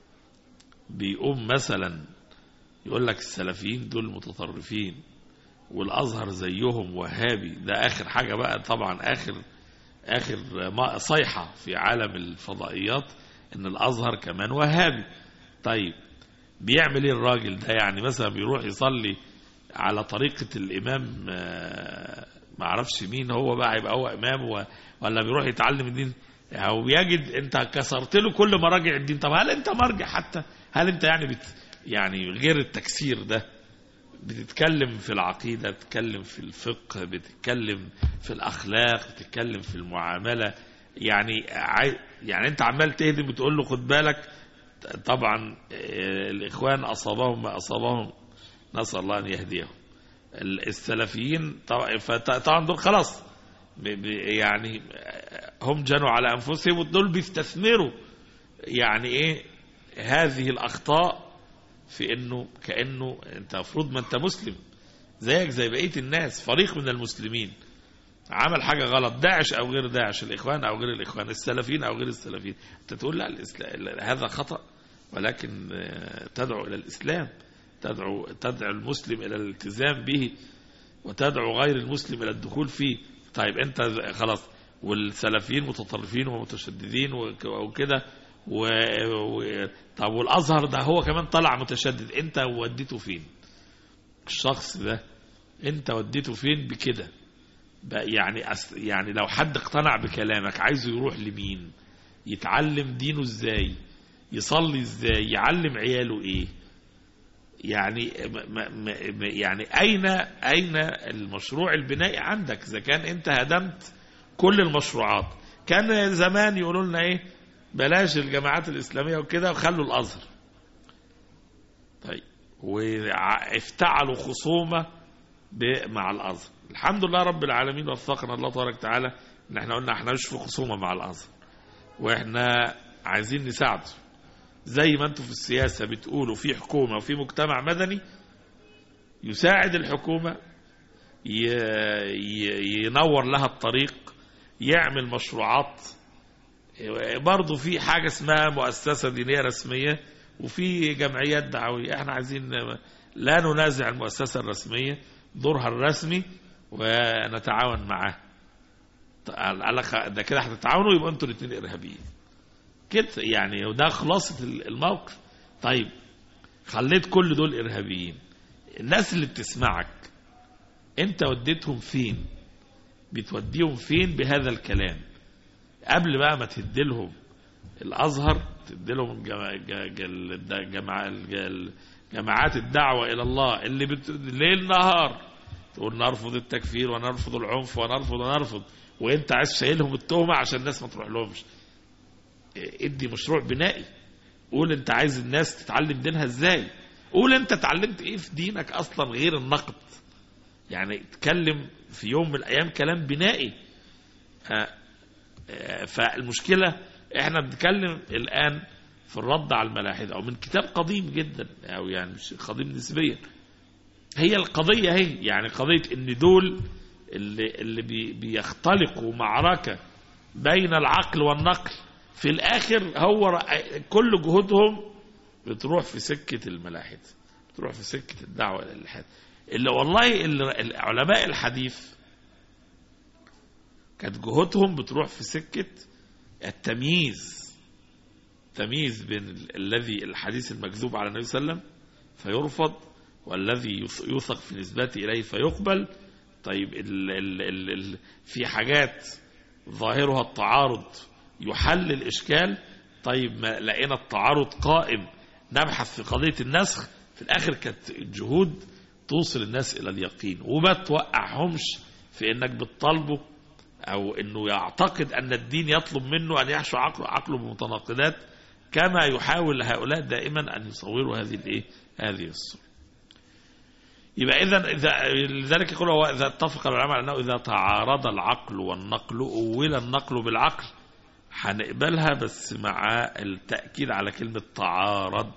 بيقوم مثلا يقول لك السلفيين دول متطرفين والازهر زيهم وهابي ده اخر حاجه بقى طبعا اخر اخر ما- صيحه في عالم الفضائيات ان الازهر كمان وهابي طيب بيعمل ايه الراجل ده يعني مثلا بيروح يصلي على طريقة الإمام آه، ما اعرفش مين هو بقى يبقى هو إمام و- ولا بيروح يتعلم الدين أو بيجد أنت كسرت له كل مراجع الدين طب هل أنت مرجع حتى هل أنت يعني بت يعني غير التكسير ده بتتكلم في العقيدة بتتكلم في الفقه بتتكلم في الأخلاق بتتكلم في المعاملة يعني عاي... يعني أنت عمال تهدم بتقول له خد بالك طبعا آه، الإخوان أصابهم ما أصابهم نسأل الله أن يهديهم ال- السلفيين طبعا فت- طبعا دول خلاص ب- ب- يعني آه، هم جنوا على أنفسهم ودول بيستثمروا يعني إيه هذه الأخطاء في انه كانه انت المفروض ما انت مسلم زيك زي بقيه الناس فريق من المسلمين عمل حاجه غلط داعش او غير داعش الاخوان او غير الاخوان السلفيين او غير السلفيين انت تقول لا الإسلام هذا خطا ولكن آه، تدعو الى الاسلام تدعو تدعو المسلم الى الالتزام به وتدعو غير المسلم الى الدخول فيه طيب انت خلاص والسلفيين متطرفين ومتشددين وك- وكده و... و... طب والازهر ده هو كمان طلع متشدد انت وديته فين الشخص ده انت وديته فين بكده بقى يعني أس... يعني لو حد اقتنع بكلامك عايزه يروح لمين يتعلم دينه ازاي يصلي ازاي يعلم عياله ايه يعني م... م... م... يعني اين اين المشروع البنائي عندك اذا كان انت هدمت كل المشروعات كان زمان يقولوا لنا ايه بلاش الجماعات الاسلاميه وكده وخلوا الازهر طيب وافتعلوا خصومة ب- مع الأزهر الحمد لله رب العالمين وفقنا الله تبارك وتعالى ان احنا قلنا احنا مش في خصومة مع الأزهر واحنا عايزين نساعده زي ما انتم في السياسة بتقولوا في حكومة وفي مجتمع مدني يساعد الحكومة ي- ي- ينور لها الطريق يعمل مشروعات برضه في حاجة اسمها مؤسسة دينية رسمية وفي جمعيات دعوية احنا عايزين لا ننازع المؤسسة الرسمية دورها الرسمي ونتعاون معاه قال لك ده كده هتتعاونوا يبقى انتوا الاثنين ارهابيين كده يعني وده خلاصة الموقف طيب خليت كل دول ارهابيين الناس اللي بتسمعك انت وديتهم فين بتوديهم فين بهذا الكلام قبل بقى ما تديلهم الازهر تديلهم جما- ج- ج- جماع- الج- جماعات الدعوه الى الله اللي بت... ليل نهار تقول نرفض التكفير ونرفض العنف ونرفض ونرفض وانت عايز شايلهم التهمه عشان الناس ما تروح لهمش ادي مشروع بنائي قول انت عايز الناس تتعلم دينها ازاي قول انت اتعلمت ايه في دينك اصلا غير النقد يعني اتكلم في يوم من الايام كلام بنائي آه، آه، فالمشكله احنا بنتكلم الان في الرد على الملاحده او من كتاب قديم جدا او يعني مش قديم نسبيا هي القضيه هي يعني قضيه ان دول اللي اللي بي بيختلقوا معركه بين العقل والنقل في الاخر هو رأ- كل جهودهم بتروح في سكه الملاحده بتروح في سكه الدعوه الى الالحاد اللي والله اللي علماء الحديث كانت جهودهم بتروح في سكه التمييز تمييز بين ال- الذي الحديث المكذوب على النبي صلى الله عليه وسلم فيرفض والذي يث- يوثق في نسبته اليه فيقبل طيب ال ال ال ال في حاجات ظاهرها التعارض يحل الاشكال طيب ما لقينا التعارض قائم نبحث في قضيه النسخ في الاخر كانت الجهود توصل الناس الى اليقين وما توقعهمش في انك بتطالبه او انه يعتقد ان الدين يطلب منه ان يحشو عقله عقله بمتناقضات كما يحاول هؤلاء دائما ان يصوروا هذه الايه هذه الصوره يبقى اذا اذا لذلك يقول هو اذا اتفق العلماء على انه اذا تعارض العقل والنقل اول النقل بالعقل هنقبلها بس مع التاكيد على كلمه تعارض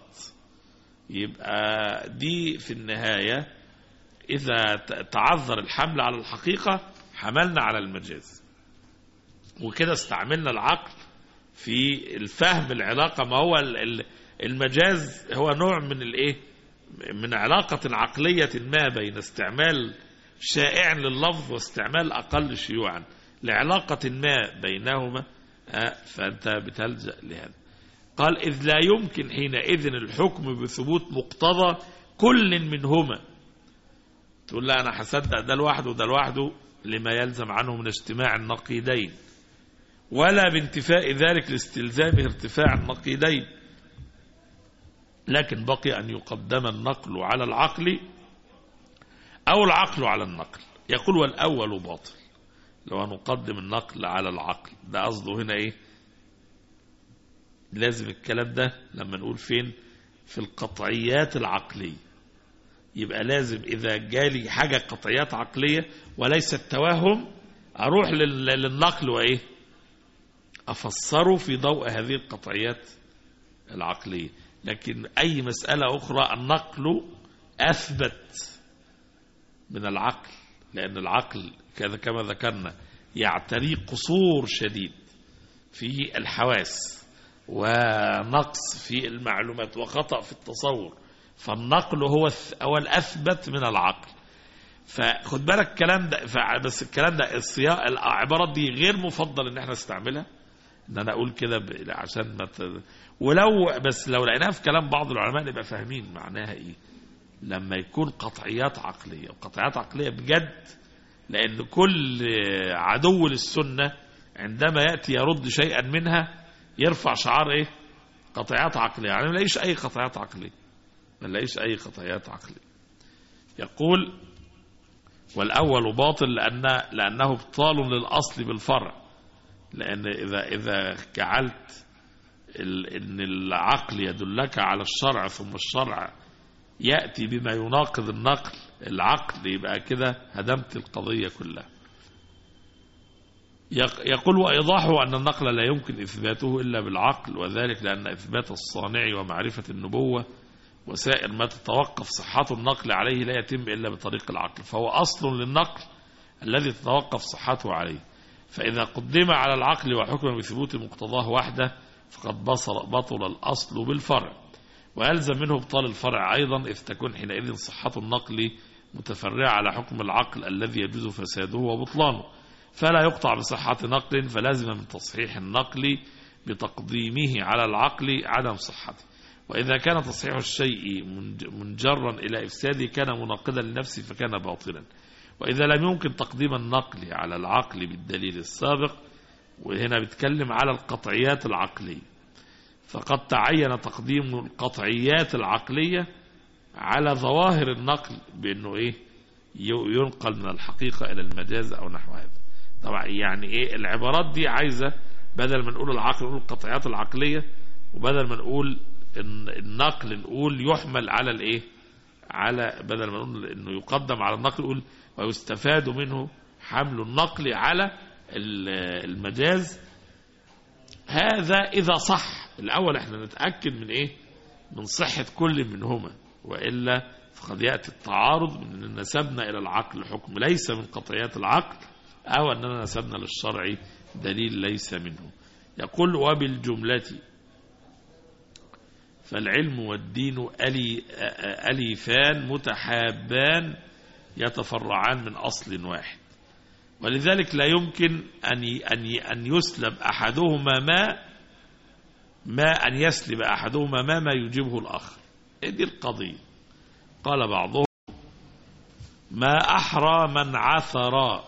يبقى دي في النهايه اذا ت- تعذر الحمل على الحقيقه حملنا على المجاز وكده استعملنا العقل في الفهم العلاقه ما هو ال- ال- المجاز هو نوع من الايه من علاقة عقلية ما بين استعمال شائع لللفظ واستعمال أقل شيوعا لعلاقة ما بينهما آه، فأنت بتلجأ لهذا قال إذ لا يمكن حينئذ الحكم بثبوت مقتضى كل منهما تقول لا أنا هصدق ده لوحده وده لوحده لما يلزم عنه من اجتماع النقيضين ولا بانتفاء ذلك لاستلزامه ارتفاع النقيضين لكن بقي أن يقدم النقل على العقل أو العقل على النقل يقول والأول باطل لو نقدم النقل على العقل ده قصده هنا إيه لازم الكلام ده لما نقول فين في القطعيات العقلية يبقى لازم إذا جالي حاجة قطعيات عقلية وليس التوهم أروح لل- للنقل وإيه أفسره في ضوء هذه القطعيات العقلية لكن أي مسألة أخرى النقل أثبت من العقل لأن العقل كذا كما ذكرنا يعتريه قصور شديد في الحواس ونقص في المعلومات وخطأ في التصور فالنقل هو الث- هو الأثبت من العقل فخد بالك الكلام ده فع- بس الكلام ده الصياغ العبارات دي غير مفضل ان احنا نستعملها ان انا اقول كده ب- عشان ما ت... ولو بس لو لقيناها في كلام بعض العلماء نبقى فاهمين معناها ايه لما يكون قطعيات عقليه وقطعيات عقليه بجد لان كل عدو للسنه عندما ياتي يرد شيئا منها يرفع شعار ايه قطعيات عقليه يعني ما نلاقيش اي قطعيات عقليه ما نلاقيش اي قطعيات عقليه يقول والاول باطل لان لانه ابطال للاصل بالفرع لأن إذا إذا جعلت ال- إن العقل يدلك على الشرع ثم الشرع يأتي بما يناقض النقل العقل يبقى كده هدمت القضية كلها يق- يقول وإيضاحه أن النقل لا يمكن إثباته إلا بالعقل وذلك لأن إثبات الصانع ومعرفة النبوة وسائر ما تتوقف صحة النقل عليه لا يتم إلا بطريق العقل فهو أصل للنقل الذي تتوقف صحته عليه فإذا قدم على العقل وحكم بثبوت مقتضاه وحده فقد بصر بطل الأصل بالفرع ويلزم منه ابطال الفرع أيضا إذ تكون حينئذ صحة النقل متفرعة على حكم العقل الذي يجوز فساده وبطلانه فلا يقطع بصحة نقل فلازم من تصحيح النقل بتقديمه على العقل عدم صحته وإذا كان تصحيح الشيء منج- منجرا إلى إفساده كان مناقضا لنفسه فكان باطلا وإذا لم يمكن تقديم النقل على العقل بالدليل السابق وهنا بيتكلم على القطعيات العقلية فقد تعين تقديم القطعيات العقلية على ظواهر النقل بأنه إيه ي- ينقل من الحقيقة إلى المجاز أو نحو هذا طبعا يعني إيه العبارات دي عايزة بدل ما نقول العقل نقول القطعيات العقلية وبدل ما نقول إن النقل نقول يحمل على الإيه على بدل ما نقول إنه يقدم على النقل نقول ويستفاد منه حمل النقل على ال- المجاز هذا إذا صح الأول احنا نتأكد من إيه من صحة كل منهما وإلا فقد يأتي التعارض من أن نسبنا إلى العقل حكم ليس من قطعيات العقل أو أننا نسبنا للشرع دليل ليس منه يقول وبالجملة فالعلم والدين ألي أليفان متحابان يتفرعان من أصل واحد ولذلك لا يمكن أن أن أن يسلب أحدهما ما ما أن يسلب أحدهما ما ما يجيبه الآخر دي القضية قال بعضهم ما أحرى من عثر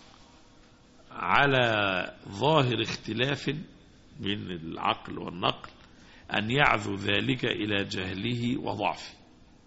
على ظاهر اختلاف بين العقل والنقل أن يعذو ذلك إلى جهله وضعفه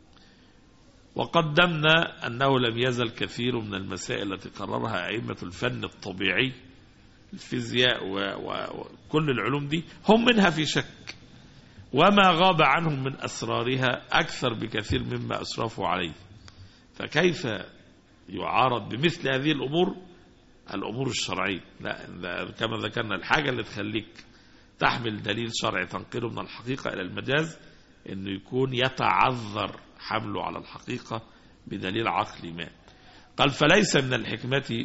وقدمنا أنه لم يزل كثير من المسائل التي قررها أئمة الفن الطبيعي الفيزياء وكل العلوم دي هم منها في شك وما غاب عنهم من أسرارها أكثر بكثير مما أسرفوا عليه فكيف يعارض بمثل هذه الأمور الأمور الشرعية لا ده كما ذكرنا الحاجة اللي تخليك تحمل دليل شرعي تنقله من الحقيقة إلى المجاز أنه يكون يتعذر حمله على الحقيقة بدليل عقلي ما قال فليس من الحكمة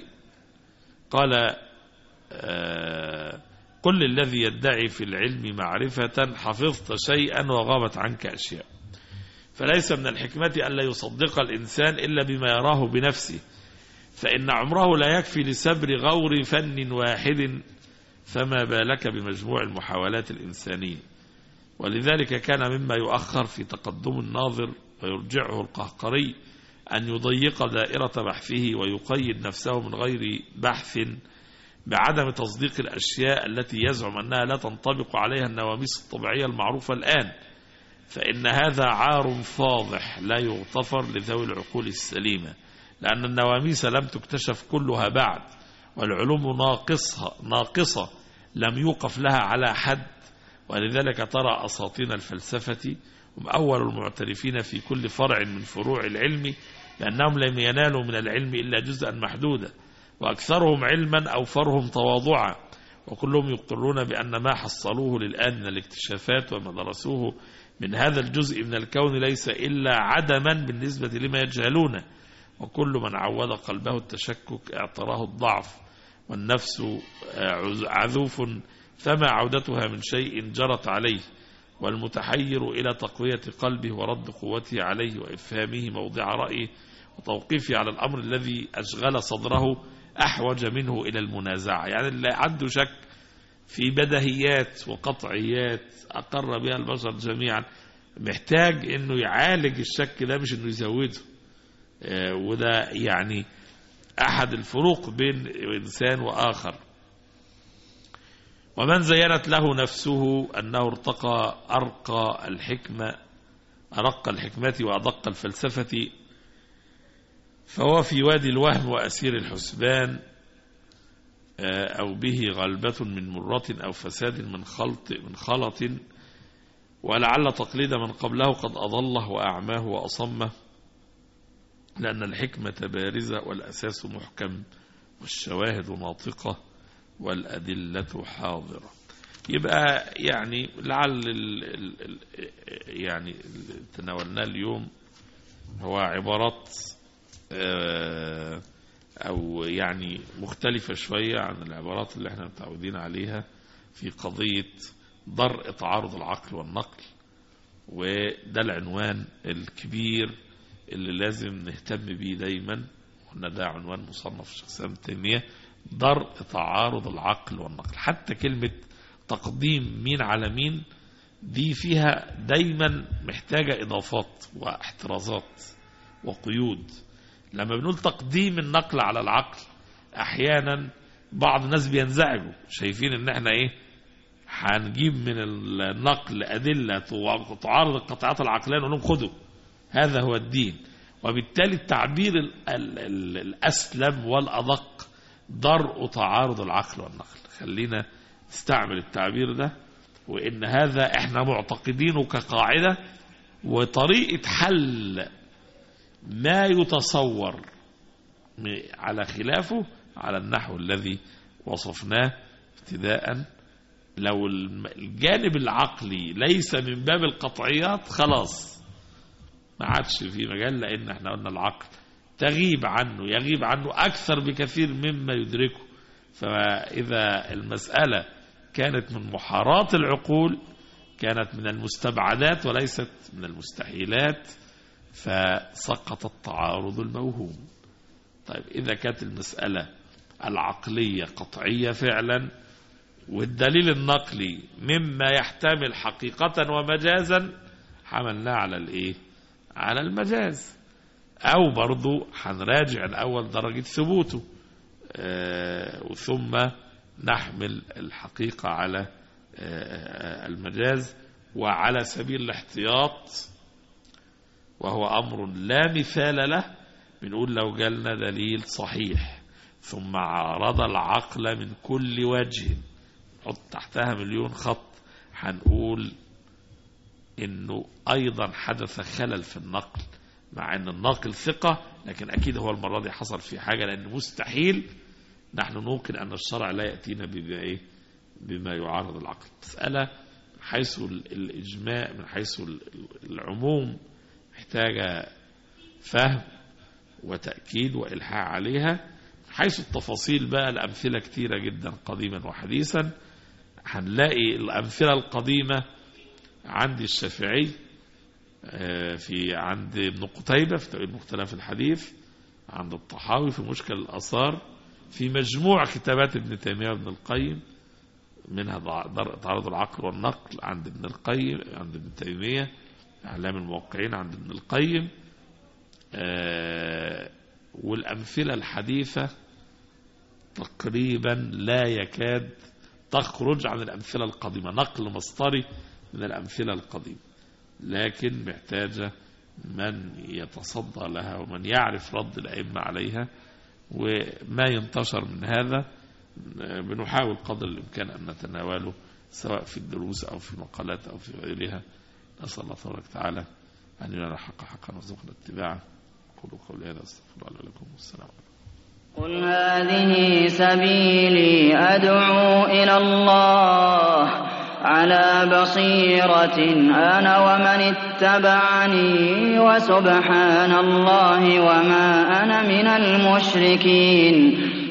قال آه قل الذي يدعي في العلم معرفة حفظت شيئا وغابت عنك أشياء فليس من الحكمة ألا يصدق الإنسان إلا بما يراه بنفسه فإن عمره لا يكفي لسبر غور فن واحد فما بالك بمجموع المحاولات الإنسانية ولذلك كان مما يؤخر في تقدم الناظر ويرجعه القهقري أن يضيق دائرة بحثه ويقيد نفسه من غير بحث بعدم تصديق الأشياء التي يزعم أنها لا تنطبق عليها النواميس الطبيعية المعروفة الآن فإن هذا عار فاضح لا يغتفر لذوي العقول السليمة لأن النواميس لم تكتشف كلها بعد والعلوم ناقصة, ناقصة لم يوقف لها على حد ولذلك ترى أساطين الفلسفة هم أول المعترفين في كل فرع من فروع العلم لأنهم لم ينالوا من العلم إلا جزءا محدودا وأكثرهم علما أوفرهم تواضعا وكلهم يقرون بأن ما حصلوه للآن من الاكتشافات وما درسوه من هذا الجزء من الكون ليس إلا عدما بالنسبة لما يجهلونه وكل من عود قلبه التشكك اعتراه الضعف والنفس عذوف فما عودتها من شيء جرت عليه والمتحير إلى تقوية قلبه ورد قوته عليه وإفهامه موضع رأيه وتوقيفه على الأمر الذي أشغل صدره أحوج منه إلى المنازعة يعني اللي عنده شك في بدهيات وقطعيات أقر بها البشر جميعا محتاج أنه يعالج الشك ده مش أنه يزوده وده يعني أحد الفروق بين إنسان وآخر ومن زينت له نفسه أنه ارتقى أرقى الحكمة أرق الحكمة وأدق الفلسفة فهو في وادي الوهم وأسير الحسبان أو به غلبة من مرة أو فساد من خلط من خلط ولعل تقليد من قبله قد أضله وأعماه وأصمه لأن الحكمة بارزة والأساس محكم والشواهد ناطقة والأدلة حاضرة يبقى يعني لعل ال ال ال يعني اللي تناولناه اليوم هو عبارات آه، أو يعني مختلفة شوية عن العبارات اللي احنا متعودين عليها في قضية درء تعارض العقل والنقل وده العنوان الكبير اللي لازم نهتم بيه دايما قلنا ده عنوان مصنف الشيخ سام تيمية درء تعارض العقل والنقل حتى كلمة تقديم مين على مين دي فيها دايما محتاجة إضافات واحترازات وقيود لما بنقول تقديم النقل على العقل أحيانا بعض الناس بينزعجوا شايفين ان احنا ايه هنجيب من النقل أدلة تعارض القطعات العقلية ونقول لهم خدوا هذا هو الدين وبالتالي التعبير ال ال ال الأسلم والأدق درء تعارض العقل والنقل خلينا نستعمل التعبير ده وإن هذا احنا معتقدينه كقاعدة وطريقة حل ما يتصور على خلافه على النحو الذي وصفناه ابتداء لو الجانب العقلي ليس من باب القطعيات خلاص ما عادش في مجال لان احنا قلنا العقل تغيب عنه يغيب عنه اكثر بكثير مما يدركه فاذا المساله كانت من محاراة العقول كانت من المستبعدات وليست من المستحيلات فسقط التعارض الموهوم طيب إذا كانت المسألة العقلية قطعية فعلا والدليل النقلي مما يحتمل حقيقة ومجازا حملناه على الايه على المجاز او برضو هنراجع الاول درجة ثبوته آه ثم نحمل الحقيقة على آه المجاز وعلى سبيل الاحتياط وهو امر لا مثال له بنقول لو جالنا دليل صحيح ثم عارض العقل من كل وجه نحط تحتها مليون خط هنقول انه ايضا حدث خلل في النقل مع ان الناقل ثقة لكن اكيد هو المرة دي حصل في حاجة لان مستحيل نحن نوقن ان الشرع لا يأتينا بما ايه بما يعارض العقل مسألة من حيث الاجماع من حيث العموم محتاجة فهم وتأكيد وإلحاح عليها حيث التفاصيل بقى الأمثلة كتيرة جدا قديما وحديثا هنلاقي الأمثلة القديمة عند الشافعي في عند ابن قتيبة في تأويل مختلف الحديث عند الطحاوي في مشكل الآثار في مجموع كتابات ابن تيمية وابن القيم منها تعرض العقل والنقل عند ابن القيم عند ابن تيمية أعلام الموقعين عند ابن القيم والأمثلة الحديثة تقريبا لا يكاد تخرج عن الأمثلة القديمة نقل مصدري من الأمثلة القديمة لكن محتاجة من يتصدى لها ومن يعرف رد الأئمة عليها وما ينتشر من هذا بنحاول قدر الإمكان أن نتناوله سواء في الدروس أو في مقالات أو في غيرها نسأل الله تبارك وتعالى أن يرى حق حقا وارزقنا اتباعه قولوا قولي هذا استغفر الله لكم والسلام عليكم قل هذه سبيلي أدعو إلى الله على بصيرة أنا ومن اتبعني وسبحان الله وما أنا من المشركين